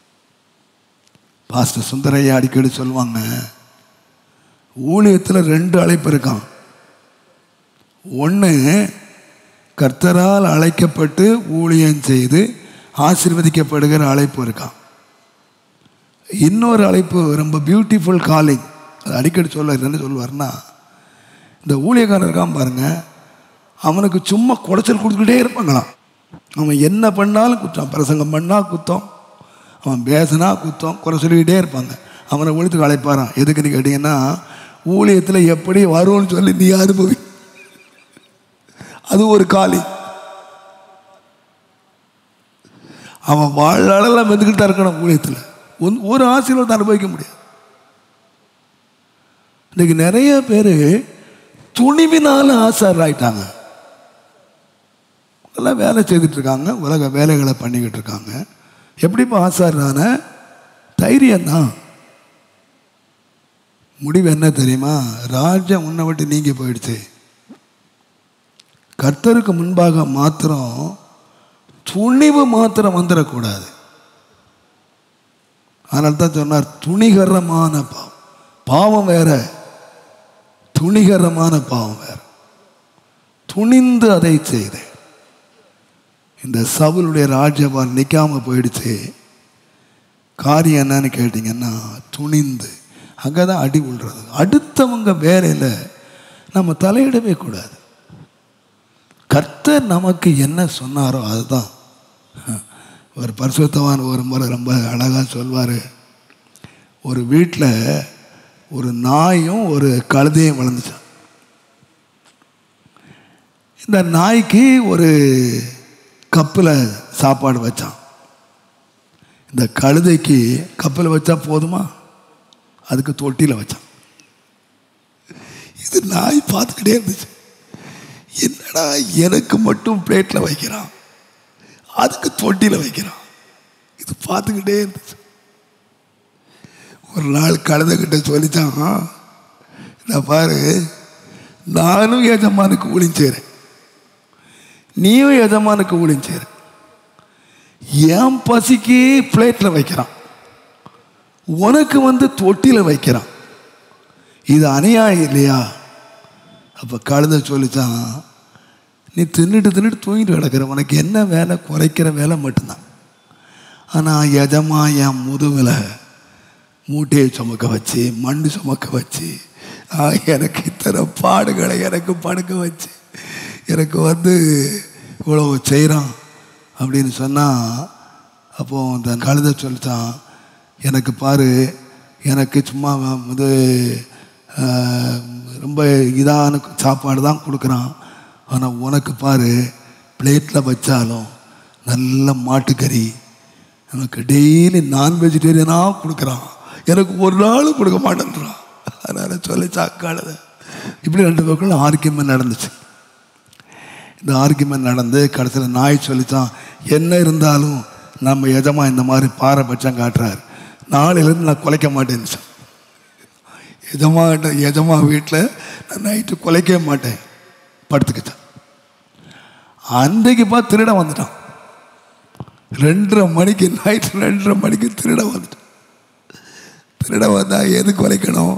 பாஸ்டர் சுந்தரையா அடிக்கடி சொல்லுவாங்க ஊழியத்தில் ரெண்டு அழைப்பு இருக்கான் ஒன்று கர்த்தரால் அழைக்கப்பட்டு ஊழியம் செய்து ஆசீர்வதிக்கப்படுகிற அழைப்பு இருக்கான் இன்னொரு அழைப்பு ரொம்ப பியூட்டிஃபுல் காலிங் அது அடிக்கடி சொல்ல என்ன சொல்லுவார்னா இந்த ஊழியக்காரன் இருக்கான் பாருங்க அவனுக்கு சும்மா குடைச்சல் கொடுத்துக்கிட்டே இருப்பாங்களாம் அவன் என்ன பண்ணாலும் குத்தம் பிரசங்கம் பண்ணால் குத்தம் அவன் பேசினா குத்தம் குறை சொல்லிக்கிட்டே இருப்பாங்க அவனை ஒழித்துக்கு அழைப்பாரான் எதுக்குன்னு கேட்டிங்கன்னா ஊழியத்தில் எப்படி வரும்னு சொல்லி நீ அனுபவி அது ஒரு காலி அவன் வாழ்நாளெல்லாம் வந்துக்கிட்டு தான் இருக்கணும் ஊழியத்தில் ஒன் ஒரு ஆசீர்வாதத்தை அனுபவிக்க முடியாது இன்னைக்கு நிறைய பேர் துணிவினால ஆசார் ஆயிட்டாங்க எல்லாம் வேலை செய்துட்டு இருக்காங்க உலக வேலைகளை பண்ணிக்கிட்டு இருக்காங்க எப்படிப்பா ஆசாரான தைரியம்தான் முடிவு என்ன தெரியுமா ராஜ்யம் உன்னை விட்டு நீங்கி போயிடுச்சு கர்த்தருக்கு முன்பாக மாத்திரம் துணிவு மாத்திரம் வந்துடக்கூடாது அதனால தான் சொன்னார் துணிகரமான பாவம் பாவம் வேற துணிகரமான பாவம் வேற துணிந்து அதை செய்தேன் இந்த சவுளுடைய ராஜ்யபார் நிற்காம போயிடுச்சு காரியம் என்னன்னு கேட்டிங்கன்னா துணிந்து அங்கே தான் அடி விழுறது அடுத்தவங்க வேலையில் நம்ம தலையிடவே கூடாது கர்த்தர் நமக்கு என்ன சொன்னாரோ அதுதான் ஒரு பரிசுத்தவான் ஒரு முறை ரொம்ப அழகாக சொல்வார் ஒரு வீட்டில் ஒரு நாயும் ஒரு கழுதையும் வளர்ந்துச்சான் இந்த நாய்க்கு ஒரு கப்பில் சாப்பாடு வச்சான் இந்த கழுதைக்கு கப்பில் வச்சா போதுமா அதுக்கு தொட்டியில் வச்சான் இது நாய் பார்த்துக்கிட்டே இருந்துச்சு என்னடா எனக்கு மட்டும் பிளேட்டில் வைக்கிறான் அதுக்கு தொட்டியில் வைக்கிறான் இது பார்த்துக்கிட்டே இருந்துச்சு ஒரு நாள் கழுதைகிட்ட சொல்லிச்சான் இந்த பாரு நானும் எஜமானுக்கு ஊழிஞ்சேறேன் நீயும் எஜமானுக்கு ஊழிஞ்சேரு என் பசிக்கு பிளேட்டில் வைக்கிறான் உனக்கு வந்து தொட்டியில் வைக்கிறான் இது அநியாயம் இல்லையா அப்போ கழுதை சொல்லிச்சான் நீ தின்னுட்டு தின்னுட்டு தூங்கிட்டு கிடக்கிற உனக்கு என்ன வேலை குறைக்கிற வேலை மட்டும்தான் ஆனால் எஜமா என் முதுகில் மூட்டையை சுமக்க வச்சு மண் சுமக்க வச்சு ஆ, எனக்கு இத்தனை பாடுகளை எனக்கு படுக்க வச்சு எனக்கு வந்து இவ்வளவு செய்கிறான் அப்படின்னு சொன்னால் அப்போ அந்த கழுதை சொல்லிட்டான் எனக்கு பாரு எனக்கு சும்மா வந்து ஆஹ், ரொம்ப இதான சாப்பாடு தான் கொடுக்குறான் ஆனால் உனக்கு பாரு பிளேட்டில் வச்சாலும் நல்ல மாட்டுக்கறி எனக்கு டெய்லி நான் வெஜிடேரியனாக கொடுக்குறான் எனக்கு ஒரு நாள் கொடுக்க மாட்டேன்றான் அதனால் சொல்லி சாக்காடுது இப்படி ரெண்டு பேருக்குள்ள ஆர்கியமெண்ட் நடந்துச்சு இந்த ஆர்கியூமெண்ட் நடந்து கடைசியில் நாய் சொல்லித்தான் என்ன இருந்தாலும் நம்ம எஜமா இந்த மாதிரி பாரபட்சம் காட்டுறாரு நாளையிலேருந்து நான் குலைக்க மாட்டேன்னு சொன்னேன். எஜமா எஜமா வீட்டில் நான் நைட்டு குலைக்கவே மாட்டேன் படுத்துக்கிட்டேன் அன்றைக்கு பார்த்து திருட வந்துட்டான் ரெண்டரை மணிக்கு நைட்டு ரெண்டரை மணிக்கு திருட வந்துட்டான் திருட வந்தா எது குலைக்கணும்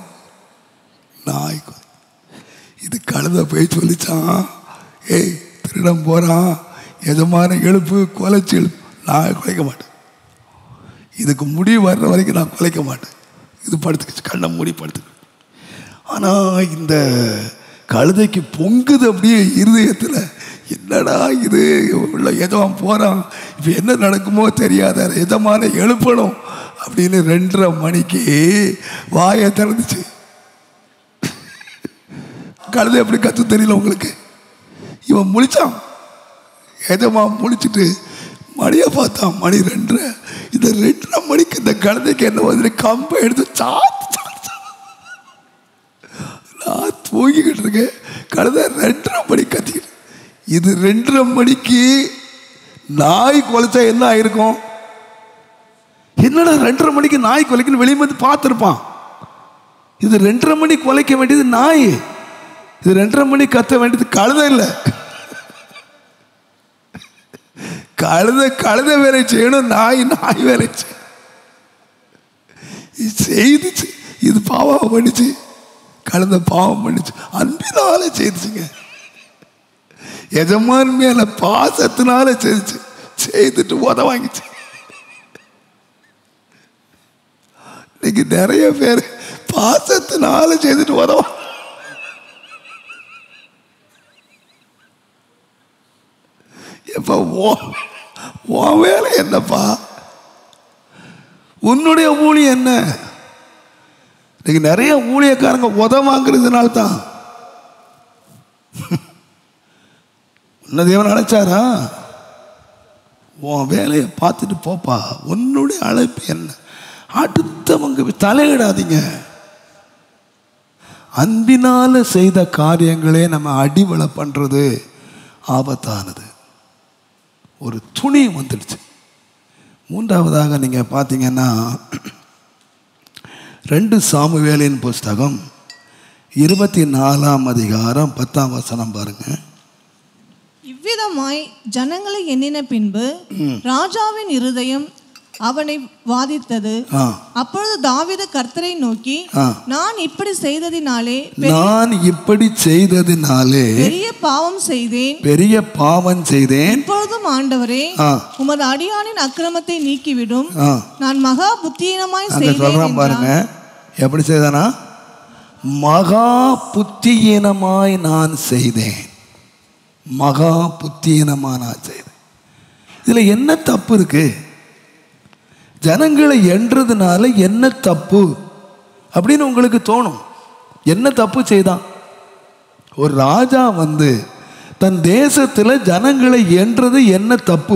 நாய் குலை இது கழுத போய் சொல்லிச்சான் ஏய் திருடம் போகிறான் எஜமான எழுப்பு குலைச்சி எழுப்பு நான் குலைக்க மாட்டேன் இதுக்கு முடிவு வர்ற வரைக்கும் நான் குலைக்க மாட்டேன் இது படுத்துக்கிச்சு கண்ணை மூடி படுத்துக்கு ஆனால் இந்த கழுதைக்கு பொங்குது அப்படியே இருதயத்தில் என்னடா இது உள்ள எஜமான் போகிறான் இப்போ என்ன நடக்குமோ தெரியாத எஜமான எழுப்பணும் அப்படின்னு ரெண்டரை மணிக்கு வாயை திறந்துச்சு கழுதை எப்படி கத்து தெரியல உங்களுக்கு இவன் முழிச்சான் எஜமா முழிச்சிட்டு மணியை பார்த்தான் மணி ரெண்டரை இந்த ரெண்டரை மணிக்கு இந்த கழுதைக்கு என்ன வந்து கம்பை எடுத்து சாத்து சாத்து, சாத்து. நான் தூங்கிக்கிட்டு இருக்கேன் கழுதை ரெண்டரை மணி கத்திக்கிட்டு இது ரெண்டரை மணிக்கு நாய் குலைச்சா என்ன ஆயிருக்கும் என்னடா ரெண்டரை மணிக்கு நாய் குலைக்குன்னு வெளியே வந்து பார்த்துருப்பான் இது ரெண்டரை மணி குலைக்க வேண்டியது நாய் இது ரெண்டரை மணி கத்த வேண்டியது கழுதை இல்லை கழுத கழுத வேலை செய்யணும் நாய் நாய் வேலை செய்யணும் இது செய்துச்சு இது பாவம் பண்ணிச்சு கழுத பாவம் பண்ணிச்சு அன்பினால செய்துச்சுங்க எஜமான் மேல பாசத்தினால செய்துச்சு செய்துட்டு உத வாங்கிச்சு இன்னைக்கு நிறைய பேர் பாசத்தினால செய்துட்டு உதவா எப்ப உன் உன் வேலை என்னப்பா உன்னுடைய ஊழியம் என்ன இன்னைக்கு நிறைய ஊழியக்காரங்க உத வாங்குறதுனால தான் உன்ன தேவன் அழைச்சாரா உன் வேலையை பார்த்துட்டு போப்பா உன்னுடைய அழைப்பு என்ன அடுத்தவங்க தலையிடாதீங்க அன்பினால செய்த காரியங்களே நம்ம அடிவளை பண்றது ஆபத்தானது ஒரு துணி வந்துடுச்சு மூன்றாவதாக நீங்கள் பார்த்தீங்கன்னா ரெண்டு சாமுவேலின் புஸ்தகம் இருபத்தி நாலாம் அதிகாரம் பத்தாம் வசனம் பாருங்க இவ்விதமாய் ஜனங்களை எண்ணின பின்பு ராஜாவின் இருதயம் அவனை வாதித்தது ஆ அப்பொழுது தாவீது கர்த்தரை நோக்கி ஆ. நான் இப்படி செய்ததினாலே பெ- நான் இப்படி செய்ததினாலே பெரிய பாவம் செய்தேன் பெரிய பாவம் செய்தேன் இப்பொழுதும் ஆண்டவரே ஆ உமது அடியானின் அக்கிரமத்தை நீக்கிவிடும் ஆ நான் மகா புத்தியீனமாய் அங்க செய்தேன் சொல்றான் பாருங்க என்றான். எப்படி செய்தானா மகா புத்தியீனமாய் நான் செய்தேன் மகா புத்தியீனமா நான் செய்தேன் இதுல என்ன தப்பு இருக்கு ஜனங்களை எண்றதுனால என்ன தப்பு அப்படின்னு உங்களுக்கு தோணும் என்ன தப்பு செய்தான் ஒரு ராஜா வந்து தன் தேசத்தில் ஜனங்களை எண்றது என்ன தப்பு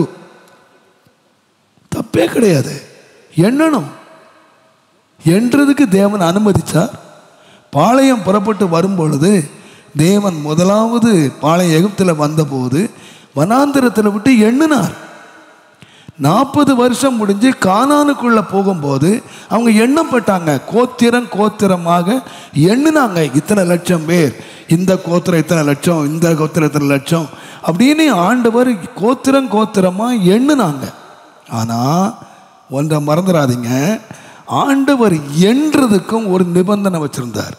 தப்பே கிடையாது எண்ணணும் என்றதுக்கு தேவன் அனுமதிச்சார் பாளையம் புறப்பட்டு வரும்பொழுது தேவன் முதலாவது பாளையம் எகிப்தில் வந்தபோது வனாந்திரத்தில் விட்டு எண்ணினார் நாற்பது வருஷம் முடிஞ்சு கானானுக்குள்ள போகும்போது அவங்க எண்ணப்பட்டாங்க கோத்திரம் கோத்திரமாக எண்ணினாங்க இத்தனை லட்சம் பேர் இந்த கோத்திரம் இத்தனை லட்சம் இந்த கோத்திரம் இத்தனை லட்சம் அப்படின்னு ஆண்டவர் கோத்திரம் கோத்திரமா எண்ணினாங்க ஆனால் ஒன்றை மறந்துடாதீங்க ஆண்டவர் எண்றதுக்கும் ஒரு நிபந்தனை வச்சிருந்தார்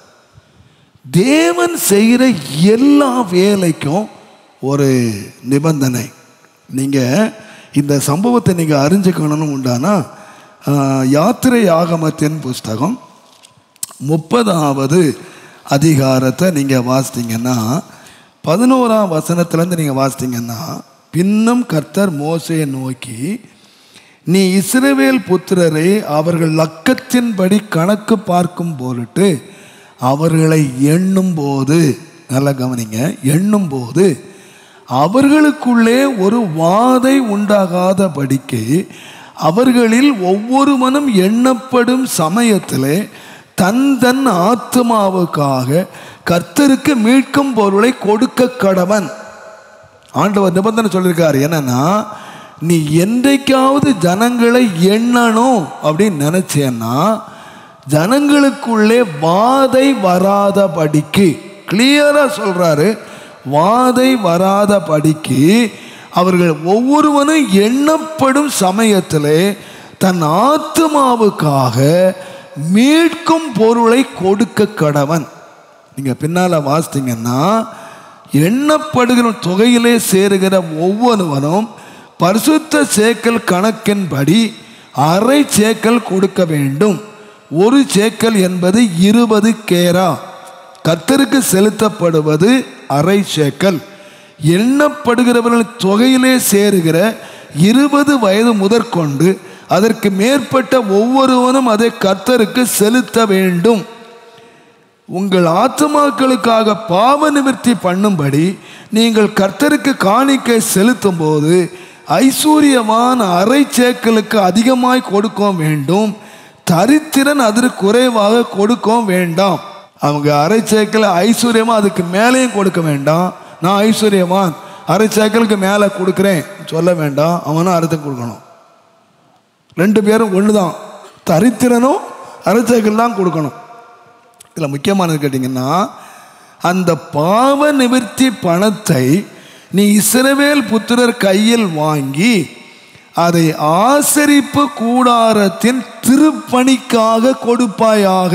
தேவன் செய்கிற எல்லா வேலைக்கும் ஒரு நிபந்தனை நீங்கள் இந்த சம்பவத்தை நீங்கள் அறிஞ்சுக்கணும்னு உண்டானா ஆஹ், யாத்திரை ஆகமத்தின் புஸ்தகம் முப்பதாவது அதிகாரத்தை நீங்கள் வாசித்தீங்கன்னா பதினோராம் வசனத்துலேருந்து நீங்கள் வாசித்தீங்கன்னா பின்னும் கர்த்தர் மோசையை நோக்கி நீ இஸ்ரவேல் புத்திரரை அவர்கள் லக்கத்தின்படி கணக்கு பார்க்கும் பொருட்டு அவர்களை எண்ணும் போது நல்லா கவனிங்க எண்ணும் போது அவர்களுக்குள்ளே ஒரு வாதை உண்டாகாதபடிக்கு அவர்களில் ஒவ்வொருவனும் எண்ணப்படும் சமயத்திலே தன் தன் ஆத்மாவுக்காக கர்த்தருக்கு மீட்கும் பொருளை கொடுக்க கடவன் ஆண்டவர் நிபந்தனை சொல்லியிருக்காரு என்னன்னா நீ என்றைக்காவது ஜனங்களை எண்ணணும் அப்படின்னு நினைச்சேன்னா ஜனங்களுக்குள்ளே வாதை வராதபடிக்கு கிளியரா சொல்றாரு வாதை வராதபடிக்கு அவர்கள் ஒவ்வொருவனும் எண்ணப்படும் சமயத்திலே தன் ஆத்மாவுக்காக மீட்கும் பொருளை கொடுக்க கடவன் நீங்க பின்னால வாசித்தீங்கன்னா எண்ணப்படுகிற தொகையிலே சேருகிற ஒவ்வொருவனும் பரிசுத்த சேக்கல் கணக்கின்படி அரை சேக்கல் கொடுக்க வேண்டும் ஒரு சேக்கல் என்பது இருபது கேரா கர்த்தருக்கு செலுத்தப்படுவது அரை சேக்கல் எண்ணப்படுகிறவர்கள் தொகையிலே சேருகிற இருபது வயது முதற்கொண்டு அதற்கு மேற்பட்ட ஒவ்வொருவனும் அதை கர்த்தருக்கு செலுத்த வேண்டும் உங்கள் ஆத்துமாக்களுக்காக பாவ நிவர்த்தி பண்ணும்படி நீங்கள் கர்த்தருக்கு காணிக்கை செலுத்தும் போது ஐஸ்வர்யவான் அரை சேக்கலுக்கு அதிகமாய் கொடுக்க வேண்டும் தரித்திரன் அதற்கு குறைவாக கொடுக்க வேண்டாம் அவங்க அரை சேக்கல் ஐஸ்வர்யமா அதுக்கு மேலேயும் கொடுக்க வேண்டாம் நான் ஐஸ்வர்யவான் அரை சேக்கலுக்கு மேலே கொடுக்குறேன் சொல்ல வேண்டாம் அவனும் அறுத்து கொடுக்கணும் ரெண்டு பேரும் ஒன்று தான் தரித்திரனும் அரை சேக்கல் தான் கொடுக்கணும் இதில் முக்கியமானது கேட்டிங்கன்னா அந்த பாவ நிவர்த்தி பணத்தை நீ இஸ்ரவேல் புத்திரர் கையில் வாங்கி அதை ஆசரிப்பு கூடாரத்தின் திருப்பணிக்காக கொடுப்பாயாக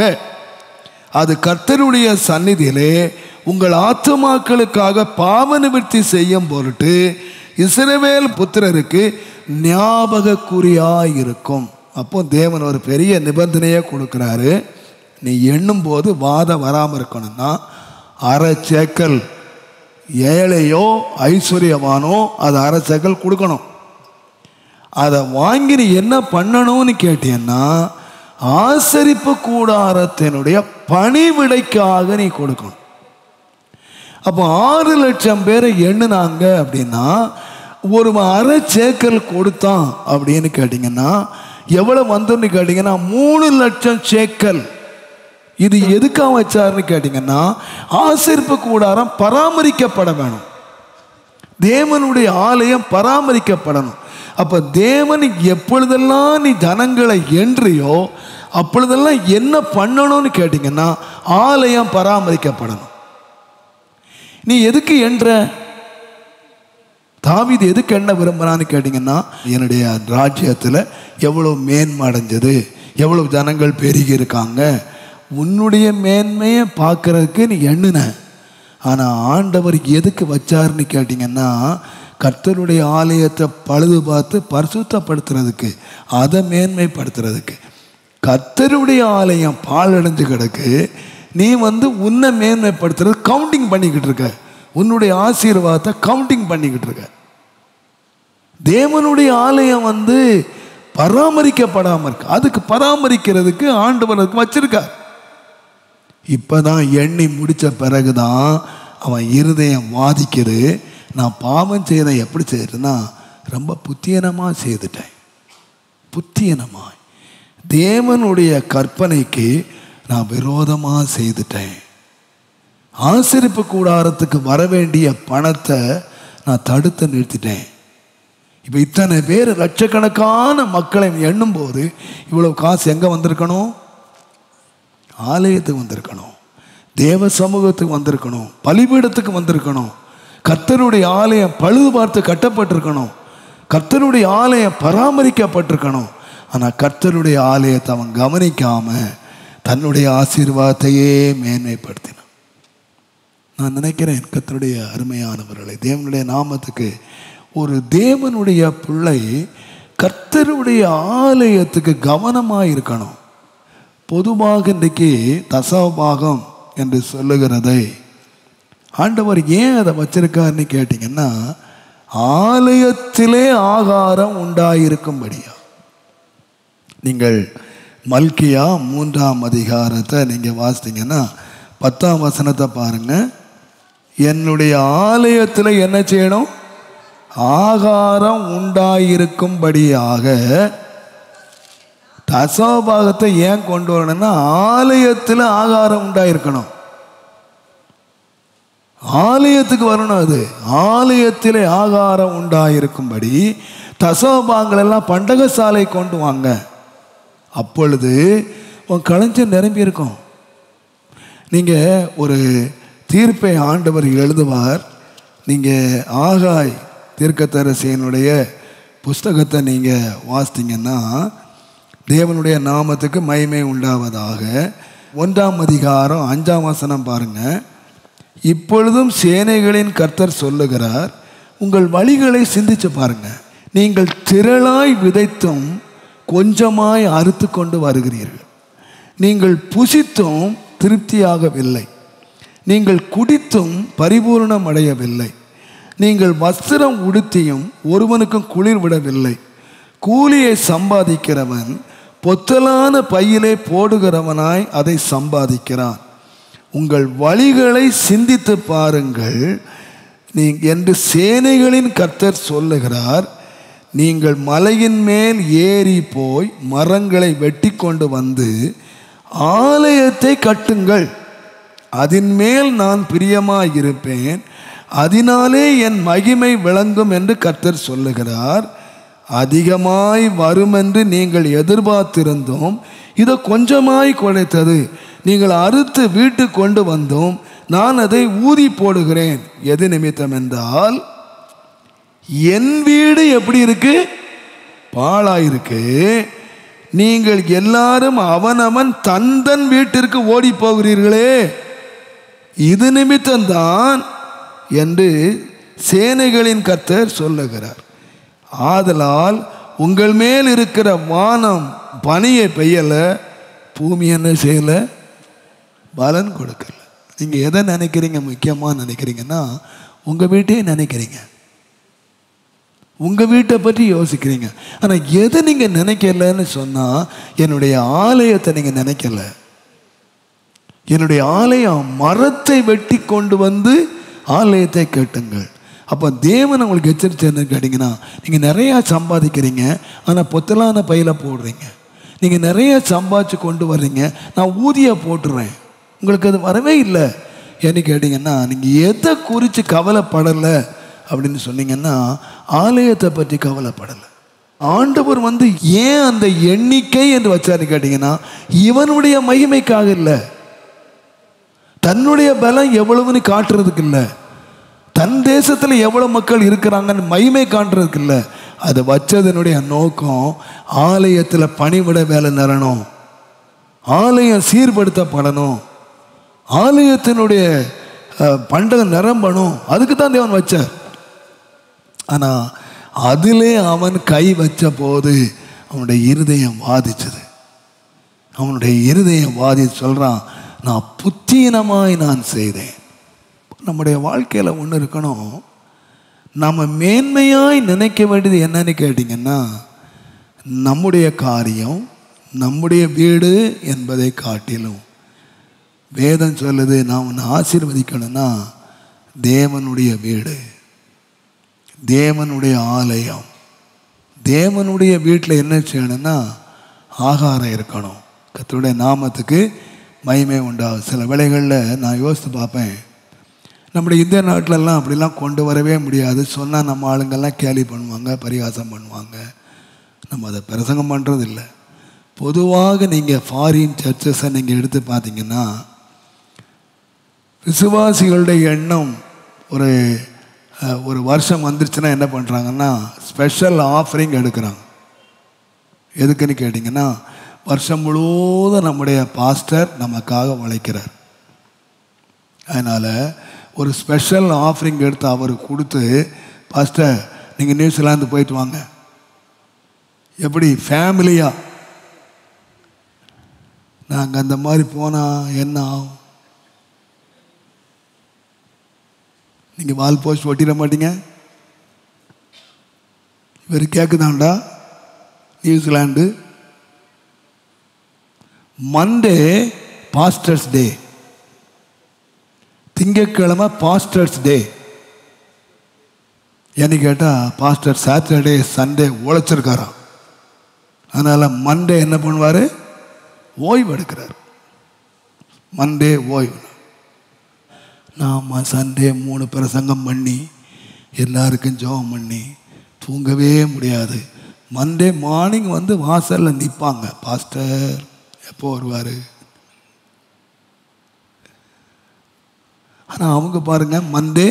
அது கர்த்தருடைய சந்நிதியிலே உங்கள் ஆத்துமாக்களுக்காக பாவ நிவர்த்தி செய்யும் பொருட்டு இஸ்ரவேல் புத்திரருக்கு ஞாபக குறியாய் இருக்கும் அப்போ தேவன் ஒரு பெரிய நிபந்தனையை கொடுக்குறாரு நீ எண்ணும் போது வாதம் வராமல் இருக்கணும்னா அரை சேக்கல் ஏழையோ ஐஸ்வர்யவானோ அது அரை சேக்கல் கொடுக்கணும் அதை வாங்கி நீ என்ன பண்ணணும்னு கேட்டீங்கன்னா ஆசரிப்பு கூடாரத்தினுடைய பணிவிடைக்காக நீ கொடுக்கணும் அப்போ ஆறு லட்சம் பேரை எண்ணுனாங்க அப்படின்னா ஒரு அரை சேக்கல் கொடுத்தான் அப்படின்னு கேட்டிங்கன்னா எவ்வளோ வந்துன்னு கேட்டிங்கன்னா மூணு லட்சம் சேக்கல் இது எதுக்காக வச்சாருன்னு கேட்டிங்கன்னா ஆசிரிப்பு கூடாரம் பராமரிக்கப்பட வேணும் தேவனுடைய ஆலயம் பராமரிக்கப்படணும் அப்போ தேவன் எப்பொழுதெல்லாம் நீ ஜனங்களை என்றியோ அப்பொழுதெல்லாம் என்ன பண்ணணும்னு கேட்டிங்கன்னா ஆலயம் பராமரிக்கப்படணும் நீ எதுக்கு என்ற தாவீது எதுக்கு என்ன விரும்புகிறான்னு கேட்டிங்கன்னா என்னுடைய ராஜ்யத்தில் எவ்வளோ மேன்மை அடைஞ்சது எவ்வளோ ஜனங்கள் பெருகி இருக்காங்க உன்னுடைய மேன்மையை பார்க்கறதுக்கு நீ எண்ணுன ஆனால் ஆண்டவர் எதுக்கு வச்சாருன்னு கேட்டிங்கன்னா கர்த்தருடைய ஆலயத்தை பழுது பார்த்து பரிசுத்தப்படுத்துறதுக்கு அதை மேன்மைப்படுத்துறதுக்கு கர்த்தருடைய ஆலயம் பாழடைஞ்சு கிடக்கு நீ வந்து உன்னை மேன்மைப்படுத்துறது கவுண்டிங் பண்ணிக்கிட்டு இருக்க உன்னுடைய ஆசீர்வாதத்தை கவுண்டிங் பண்ணிக்கிட்டு இருக்க தேவனுடைய ஆலயம் வந்து பராமரிக்கப்படாமல் இருக்கு அதுக்கு பராமரிக்கிறதுக்கு ஆண்டவர் அதுக்கு வச்சிருக்கார் இப்பதான் எண்ணி முடிச்ச பிறகுதான் அவன் இருதயம் வாதிக்குது நான் பாவம் செய்யறதை எப்படி செய்யறதுன்னா ரொம்ப புத்தியனமாக செய்துட்டேன் புத்தியனமாய் தேவனுடைய கற்பனைக்கு நான் விரோதமாக செய்துட்டேன் ஆசிரிப்பு கூடாரத்துக்கு வர வேண்டிய பணத்தை நான் தடுத்து நிறுத்திட்டேன் இப்போ இத்தனை பேர் லட்சக்கணக்கான மக்களை எண்ணும்போது இவ்வளவு காசு எங்கே வந்திருக்கணும் ஆலயத்துக்கு வந்திருக்கணும் தேவ சமூகத்துக்கு வந்திருக்கணும் பலிபீடத்துக்கு வந்திருக்கணும் கர்த்தருடைய ஆலயம் பழுது பார்த்து கட்டப்பட்டிருக்கணும் கர்த்தருடைய ஆலயம் பராமரிக்கப்பட்டிருக்கணும் ஆனால் கர்த்தருடைய ஆலயத்தை அவன் கவனிக்காம தன்னுடைய ஆசீர்வாதத்தையே மேன்மைப்படுத்தினான் நான் நினைக்கிறேன் கர்த்தருடைய அருமையானவர்களை தேவனுடைய நாமத்துக்கு ஒரு தேவனுடைய பிள்ளை கர்த்தருடைய ஆலயத்துக்கு கவனமாக இருக்கணும் பொதுவாக இன்றைக்கு தசபாகம் என்று சொல்லுகிறதை ஆண்டவர் ஏன் அதை வச்சிருக்காருன்னு கேட்டிங்கன்னா ஆலயத்திலே ஆகாரம் உண்டாயிருக்கும்படியா நீங்கள் மல்கியா மூன்றாம் அதிகாரத்தை நீங்கள் வாசித்தீங்கன்னா பத்தாம் வசனத்தை பாருங்க என்னுடைய ஆலயத்தில் என்ன செய்யணும் ஆகாரம் உண்டாயிருக்கும்படியாக தசோபாகத்தை ஏன் கொண்டு வரணும்னா ஆலயத்தில் ஆகாரம் உண்டாயிருக்கணும் ஆலயத்துக்கு வரணும் அது ஆலயத்தில் ஆகாரம் உண்டாயிருக்கும்படி தசோபாகங்கள் எல்லாம் பண்டக சாலை கொண்டு வாங்க அப்பொழுது உன் களஞ்சம் நிரம்பி இருக்கும் நீங்கள் ஒரு தீர்ப்பை ஆண்டவர் எழுதுவார் நீங்கள் ஆகாய் தீர்க்கத்தரசியனுடைய புஸ்தகத்தை நீங்கள் வாசித்தீங்கன்னா தேவனுடைய நாமத்துக்கு மகிமை உண்டாவதாக ஒன்றாம் அதிகாரம் அஞ்சாம் வசனம் பாருங்க இப்பொழுதும் சேனைகளின் கர்த்தர் சொல்லுகிறார் உங்கள் வழிகளை சிந்திச்சு பாருங்க நீங்கள் திரளாய் விதைத்தும் கொஞ்சமாய் அறுத்து கொண்டு வருகிறீர்கள் நீங்கள் புசித்தும் திருப்தியாகவில்லை நீங்கள் குடித்தும் பரிபூரணம் அடையவில்லை நீங்கள் வஸ்திரம் உடுத்தியும் ஒருவனுக்கும் குளிர் விடவில்லை கூலியை சம்பாதிக்கிறவன் பொத்தலான பையிலே போடுகிறவனாய் அதை சம்பாதிக்கிறான் உங்கள் வழிகளை சிந்தித்து பாருங்கள் நீ என்று சேனைகளின் கர்த்தர் சொல்லுகிறார் நீங்கள் மலையின் மேல் ஏறி போய் மரங்களை வெட்டி கொண்டு வந்து ஆலயத்தை கட்டுங்கள் அதன் மேல் நான் பிரியமாய் இருப்பேன் அதனாலே என் மகிமை விளங்கும் என்று கர்த்தர் சொல்லுகிறார் அதிகமாய் வரும் என்று நீங்கள் எதிர்பார்த்திருந்தோம் இதோ கொஞ்சமாய் குறைத்தது நீங்கள் அறுத்து வீட்டு கொண்டு வந்தோம் நான் அதை ஊதி போடுகிறேன் எது நிமித்தம் என்றால் என் வீடு எப்படி இருக்கு பாழாயிருக்கு நீங்கள் எல்லாரும் அவனவன் தன் தன் வீட்டிற்கு ஓடி போகிறீர்களே இது நிமித்தம்தான் என்று சேனைகளின் கர்த்தர் சொல்லுகிறார் ஆதலால் உங்கள் மேல் இருக்கிற வானம் பனியை பெய்யல பூமி என்ன செய்யல பலன் கொடுக்கல நீங்கள் எதை நினைக்கிறீங்க முக்கியமாக நினைக்கிறீங்கன்னா உங்கள் வீட்டையே நினைக்கிறீங்க உங்கள் வீட்டை பற்றி யோசிக்கிறீங்க ஆனால் எதை நீங்கள் நினைக்கலன்னு சொன்னால் என்னுடைய ஆலயத்தை நீங்கள் நினைக்கல என்னுடைய ஆலயம் மரத்தை வெட்டி கொண்டு வந்து ஆலயத்தை கட்டுங்கள் அப்போ தேவன் உங்களுக்கு எச்சரித்து என்ன கேட்டிங்கன்னா நீங்கள் நிறையா சம்பாதிக்கிறீங்க ஆனால் பொத்தலான பையில போடுறீங்க நீங்கள் நிறைய சம்பாதிச்சு கொண்டு வர்றீங்க நான் ஊதிய போட்டுறேன் உங்களுக்கு அது வரவே இல்லை ஏன்னு கேட்டிங்கன்னா நீங்கள் எதை குறித்து கவலைப்படலை அப்படின்னு சொன்னீங்கன்னா ஆலயத்தை பற்றி கவலைப்படலை ஆண்டவர் வந்து ஏன் அந்த எண்ணிக்கை என்று வச்சாரு கேட்டிங்கன்னா இவனுடைய மகிமைக்காக இல்லை தன்னுடைய பலம் எவ்வளவுன்னு காட்டுறதுக்கு இல்லை தன் தேசத்தில் எவ்வளோ மக்கள் இருக்கிறாங்கன்னு மகிமை காட்டுறதுக்கு இல்லை அதை வச்சதனுடைய நோக்கம் ஆலயத்தில் பணிவிட வேலை நிறணும் ஆலயம் சீர்படுத்தப்படணும் ஆலயத்தினுடைய அஹ், பண்டகம் நிரம்பணும் அதுக்கு தான் தேவன் வச்சார் ஆனால் அதிலே அவன் கை வச்ச போது அவனுடைய இருதயம் வாதிச்சது அவனுடைய இருதயம் வாதி சொல்கிறான் நான் புத்தீனமாய் நான் செய்தேன் நம்முடைய வாழ்க்கையில் ஒன்று இருக்கணும் நம்ம மேன்மையாய் நினைக்க வேண்டியது என்னன்னு கேட்டிங்கன்னா நம்முடைய காரியம் நம்முடைய வீடு என்பதை காட்டிலும் வேதம் சொல்லுது நான் உன்னை ஆசீர்வதிக்கணும்னா தேவனுடைய வீடு தேவனுடைய ஆலயம் தேவனுடைய வீட்டில் என்ன செய்யணும்னா ஆகாரம் இருக்கணும் கர்த்தருடைய நாமத்துக்கு மகிமை உண்டாகும் சில வேளைகளில் நான் யோசித்து பார்ப்பேன் நம்முடைய இந்திய நாட்டிலலாம் அப்படிலாம் கொண்டு வரவே முடியாது சொன்னால் நம்ம ஆளுங்கெல்லாம் கேலி பண்ணுவாங்க பரிகாசம் பண்ணுவாங்க நம்ம அதை பிரசங்கம் பண்ணுறது இல்லை பொதுவாக நீங்கள் ஃபாரின் சர்ச்சஸை நீங்கள் எடுத்து பார்த்தீங்கன்னா விசுவாசிகளுடைய எண்ணம் ஒரு அஹ், ஒரு வருஷம் வந்துருச்சுன்னா என்ன பண்ணுறாங்கன்னா ஸ்பெஷல் ஆஃபரிங் எடுக்கிறாங்க எதுக்குன்னு கேட்டிங்கன்னா வருஷம் முழுவதும் நம்முடைய பாஸ்டர் நமக்காக உழைக்கிறார் அதனால் ஒரு ஸ்பெஷல் ஆஃபரிங் எடுத்து அவர் கொடுத்து பாஸ்டர் நீங்கள் நியூசிலாந்து போயிட்டு வாங்க எப்படி ஃபேமிலியாக நாங்கள் அந்த மாதிரி போனால் என்ன ஆகும் நீங்கள் வால் போஸ்ட் ஒட்டிட மாட்டீங்க இவர் கேட்குதாண்டா நியூசிலாண்டு மண்டே பாஸ்டர்ஸ் டே திங்கட்கிழமை பாஸ்டர்ஸ் டே ஏன்னு கேட்டால் பாஸ்டர் சாட்டர்டே சண்டே உழைச்சிருக்காராம் அதனால் மண்டே என்ன பண்ணுவார் ஓய்வு எடுக்கிறார் மண்டே ஓய்வு நாம் சண்டே மூணு பிரசங்கம் பண்ணி எல்லாருக்கும் ஜெபம் பண்ணி தூங்கவே முடியாது மண்டே மார்னிங் வந்து வாசலில் நிற்பாங்க பாஸ்டர் எப்போ வருவார் ஆனால் அவங்க பாருங்க மண்டே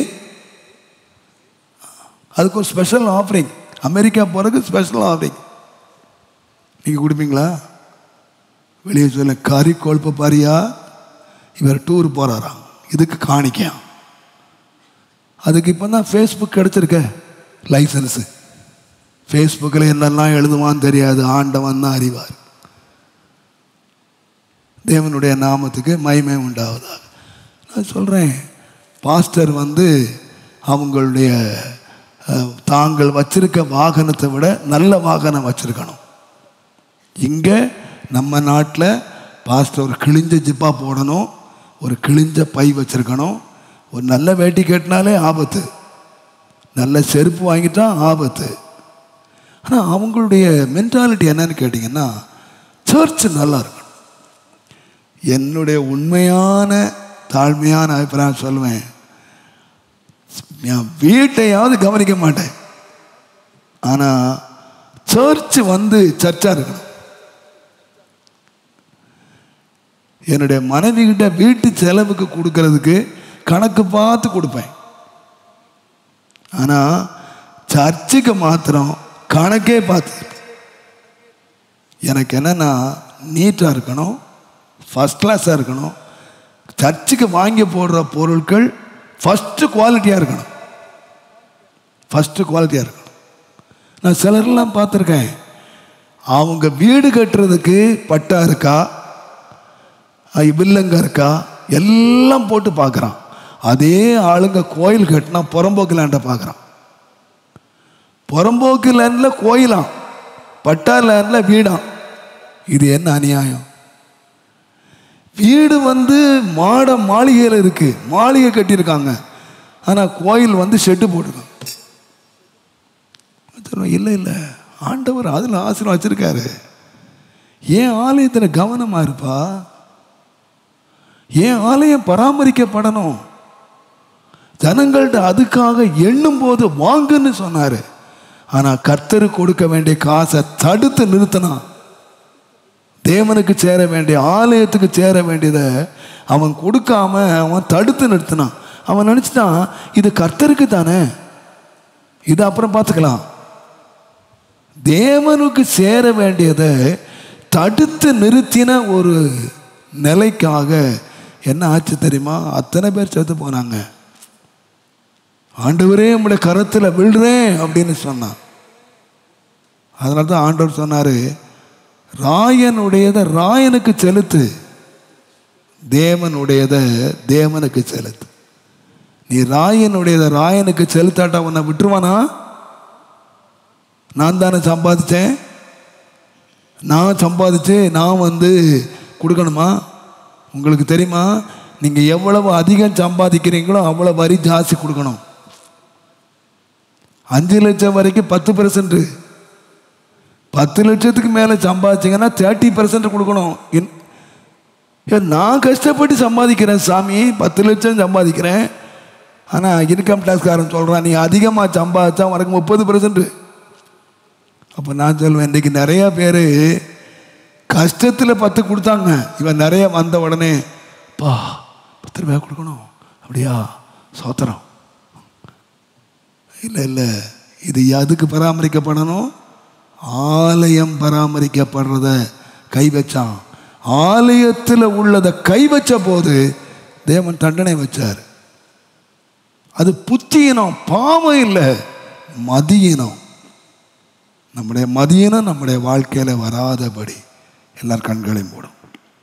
அதுக்கு ஒரு ஸ்பெஷல் ஆஃபரிங் அமெரிக்கா போகிறதுக்கு ஸ்பெஷல் ஆஃபரிங் நீங்கள் கொடுப்பீங்களா வெளியே சொல்ல கறி கொழுப்ப பாரியா இவர் டூர் போகிறாராம் இதுக்கு காணிக்காம் அதுக்கு இப்போ தான் ஃபேஸ்புக் கிடச்சிருக்க லைசன்ஸு ஃபேஸ்புக்கில் என்னெல்லாம் எழுதுவான்னு தெரியாது ஆண்டவன் தான் அறிவார் தேவனுடைய நாமத்துக்கு மகிமை உண்டாவதாக நான் சொல்கிறேன் பாஸ்டர் வந்து அவங்களுடைய அஹ், தாங்கள் வச்சிருக்க வாகனத்தை விட நல்ல வாகனம் வச்சிருக்கணும் இங்கே நம்ம நாட்டில் பாஸ்டர் ஒரு கிழிஞ்ச ஜிப்பா போடணும் ஒரு கிழிஞ்ச பை வச்சிருக்கணும் ஒரு நல்ல வேட்டி கட்டினாலே ஆபத்து நல்ல செருப்பு வாங்கிட்டா ஆபத்து ஆனால் அவங்களுடைய மென்டாலிட்டி என்னன்னு கேட்டிங்கன்னா சர்ச் நல்லா இருக்கணும் என்னுடைய உண்மையான தாழ்மையான அபிப்பிராயம் சொல்லுவேன் என் வீட்டையாவது கவனிக்க மாட்டேன் ஆனால் சர்ச் வந்து சர்ச்சாக இருக்கணும் என்னுடைய மனைவி கிட்ட வீட்டு செலவுக்கு கொடுக்கறதுக்கு கணக்கு பார்த்து கொடுப்பேன் ஆனால் சர்ச்சுக்கு மாத்திரம் கணக்கே பார்த்து எனக்கு என்னன்னா நீட்டாக இருக்கணும் ஃபஸ்ட் கிளாஸாக இருக்கணும் சர்ச்சுக்கு வாங்கி போடுற பொருட்கள் ஃபஸ்ட்டு குவாலிட்டியாக இருக்கணும் ஃபஸ்ட்டு குவாலிட்டியாக இருக்கணும் நான் சிலர்லாம் பார்த்துருக்கேன் அவங்க வீடு கட்டுறதுக்கு பட்டா இருக்கா அஹ் வில்லங்க இருக்கா எல்லாம் போட்டு பார்க்குறான் அதே ஆளுங்க கோயில் கட்டினா புறம்போக்கு லேண்டை பார்க்குறான் புறம்போக்கு லேண்டில் கோயிலாம் பட்டா லேண்டில் வீடாம் இது என்ன அநியாயம் வீடு வந்து மாட மாளிகையில் இருக்கு மாளிகை கட்டியிருக்காங்க ஆனால் கோயில் வந்து ஷெட்டு போட்டிருக்காங்க சொல்லுவேன், இல்லை இல்லை ஆண்டவர் அதில் ஆசீர்வாதம் வச்சிருக்காரு ஏன் ஆலயத்தில் கவனமாக இருப்பா ஏன் ஆலயம் பராமரிக்கப்படணும் ஜனங்கள்ட்ட அதுக்காக எண்ணும் போது வாங்குன்னு சொன்னாரு ஆனா கர்த்தரு கொடுக்க வேண்டிய காசை தடுத்து நிறுத்தினான் தேவனுக்கு சேர வேண்டிய ஆலயத்துக்கு சேர வேண்டியதை அவன் கொடுக்காம அவன் தடுத்து நிறுத்தினான் அவன் நினைச்சிட்டான் இது கர்த்தருக்கு தானே இது அப்புறம் பார்த்துக்கலாம் தேவனுக்கு சேர வேண்டியதை தடுத்து நிறுத்தின ஒரு நிலைக்காக என்ன ஆச்சு தெரியுமா அத்தனை பேர் செத்து போனாங்க ஆண்டவரே உம்முடைய கரத்தில் விழுறேன் அப்படின்னு சொன்னான் அதனால தான் ஆண்டவர் சொன்னார் ராயனுடையதை ராயனுக்கு செலுத்து தேவனுடையதை தேவனுக்கு செலுத்து நீ ராயனுடையதை ராயனுக்கு செலுத்தாட்டா உன்னை விட்டுருவானா நான் தானே சம்பாதிச்சேன் நான் சம்பாதிச்சு நான் வந்து கொடுக்கணுமா உங்களுக்கு தெரியுமா நீங்கள் எவ்வளவு அதிகம் சம்பாதிக்கிறீங்களோ அவ்வளோ வரி ஜாஸ்தி கொடுக்கணும் அஞ்சு லட்சம் வரைக்கும் பத்து பெர்சன்ட் பத்து லட்சத்துக்கு மேலே சம்பாதிச்சிங்கன்னா தேர்ட்டி பெர்சன்ட் கொடுக்கணும் இன்- ஏன் நான் கஷ்டப்பட்டு சம்பாதிக்கிறேன் சாமி பத்து லட்சம் சம்பாதிக்கிறேன் ஆனால் இன்கம் டேக்ஸ்காரன் சொல்கிறான் நீ அதிகமாக சம்பாதிச்சா உனக்கு முப்பது பெர்சன்ட் அப்போ நான் சொல்லுவேன் இன்றைக்கி நிறையா பேர் கஷ்டத்தில் பத்து கொடுத்தாங்க இவன் நிறைய வந்த உடனே பா பத்து ரூபாய் கொடுக்கணும் அப்படியா சோத்திரம் இல்லை இல்லை இது எதுக்கு பராமரிக்கப்படணும் ஆலயம் பராமரிக்கப்படுறத கை வச்சான் ஆலயத்தில் உள்ளதை கை வச்ச போது தேவன் தண்டனை வச்சார் அது புத்தியினம் பாவம் இல்லை மதியினம் நம்முடைய மதியினம் நம்முடைய வாழ்க்கையில் வராதபடி எல்லார் கண்களையும் மூடும்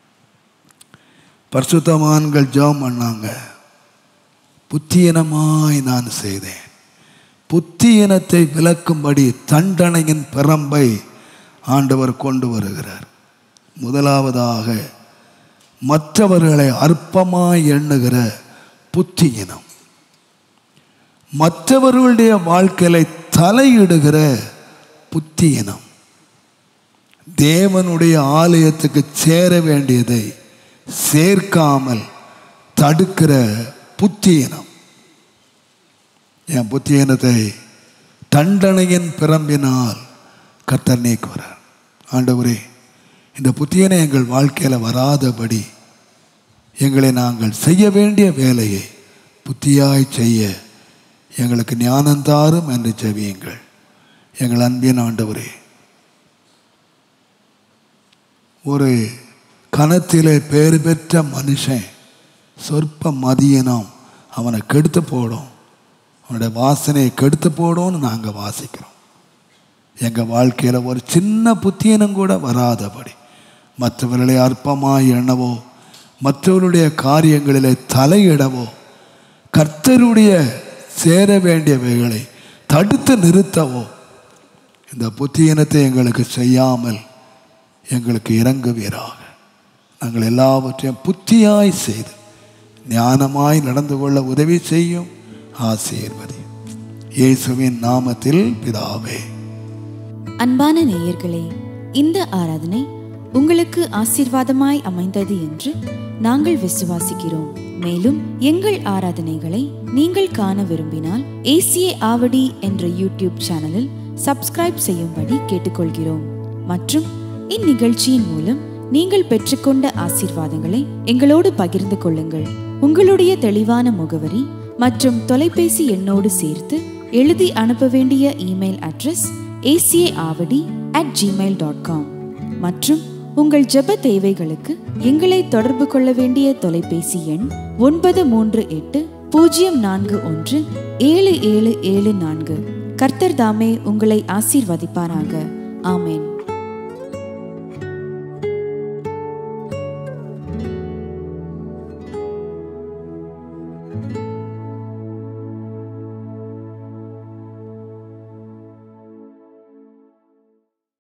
பரிசுத்தவான்கள் ஜெபம் பண்ணாங்க புத்தியினமாய் நான் செய்தேன் புத்தியினத்தை விளக்கும்படி தண்டனையின் பிரம்பை ஆண்டவர் கொண்டு வருகிறார் முதலாவதாக மற்றவர்களை அற்பமாய் எண்ணுகிற புத்தியினம் மற்றவர்களுடைய வாழ்க்கையில தலையிடுகிற புத்தியினம் தேவனுடைய ஆலயத்துக்கு சேர வேண்டியதை சேர்க்காமல் தடுக்கிற புத்தியினம் என் புத்தியினத்தை தண்டனையின் பிரம்பினால் கர்த்தர் நீக்குவார் ஆண்டவரே இந்த புத்தியனை எங்கள் வாழ்க்கையில் வராதபடி எங்களை நாங்கள் செய்ய வேண்டிய வேலையை புத்தியாய் செய்ய எங்களுக்கு ஞானந்தாரும் என்று செவியுங்கள் எங்கள் அன்பின் ஆண்டவரே ஒரு கணத்திலே பேறு பெற்ற மனுஷன் சொற்ப மதியனம் அவனை கெடுத்து போடும் அவனுடைய வாசனையை கெடுத்து போடும்னு நாங்கள் வாசிக்கிறோம் எங்கள் வாழ்க்கையில் ஒரு சின்ன புத்தியனம் கூட வராதபடி மற்றவர்களை அற்பமாய் எண்ணவோ மற்றவருடைய காரியங்களிலே தலையிடவோ கர்த்தருடைய சேர வேண்டியவைகளை தடுத்து நிறுத்தவோ இந்த புத்தியினத்தை எங்களுக்கு செய்யாமல் எங்களுக்கு இறங்குவீராக நாங்கள் எல்லாவற்றையும் புத்தியாய் செய்து ஞானமாய் நடந்து கொள்ள உதவி செய்யும் ஆசீர்வதி இயேசுவின் நாமத்தில் பிதாவே அன்பான நேயர்களே இந்த ஆராதனை உங்களுக்கு ஆசீர்வாதமாய் அமைந்தது என்று நாங்கள் விசுவாசிக்கிறோம் மேலும் எங்கள் ஆராதனைகளை நீங்கள் காண விரும்பினால் ஏசிஏ ஆவடி என்ற யூடியூப் சேனலில் சப்ஸ்கிரைப் செய்யும்படி கேட்டுக்கொள்கிறோம் மற்றும் இந்நிகழ்ச்சியின் மூலம் நீங்கள் பெற்றுக்கொண்ட ஆசீர்வாதங்களை எங்களோடு பகிர்ந்து கொள்ளுங்கள் உங்களுடைய தெளிவான முகவரி மற்றும் தொலைபேசி எண்ணோடு சேர்த்து எழுதி அனுப்ப வேண்டிய email address ACA Avadi at Gmail dot com மற்றும் உங்கள் ஜெப தேவைகளுக்கு எங்களை தொடர்பு கொள்ள வேண்டிய தொலைபேசி எண் ஒன்பது மூன்று எட்டு பூஜ்ஜியம் நான்கு ஒன்று ஏழு ஏழு ஏழு நான்கு கர்த்தர் தாமே உங்களை ஆசீர்வதிப்பாராக ஆமேன்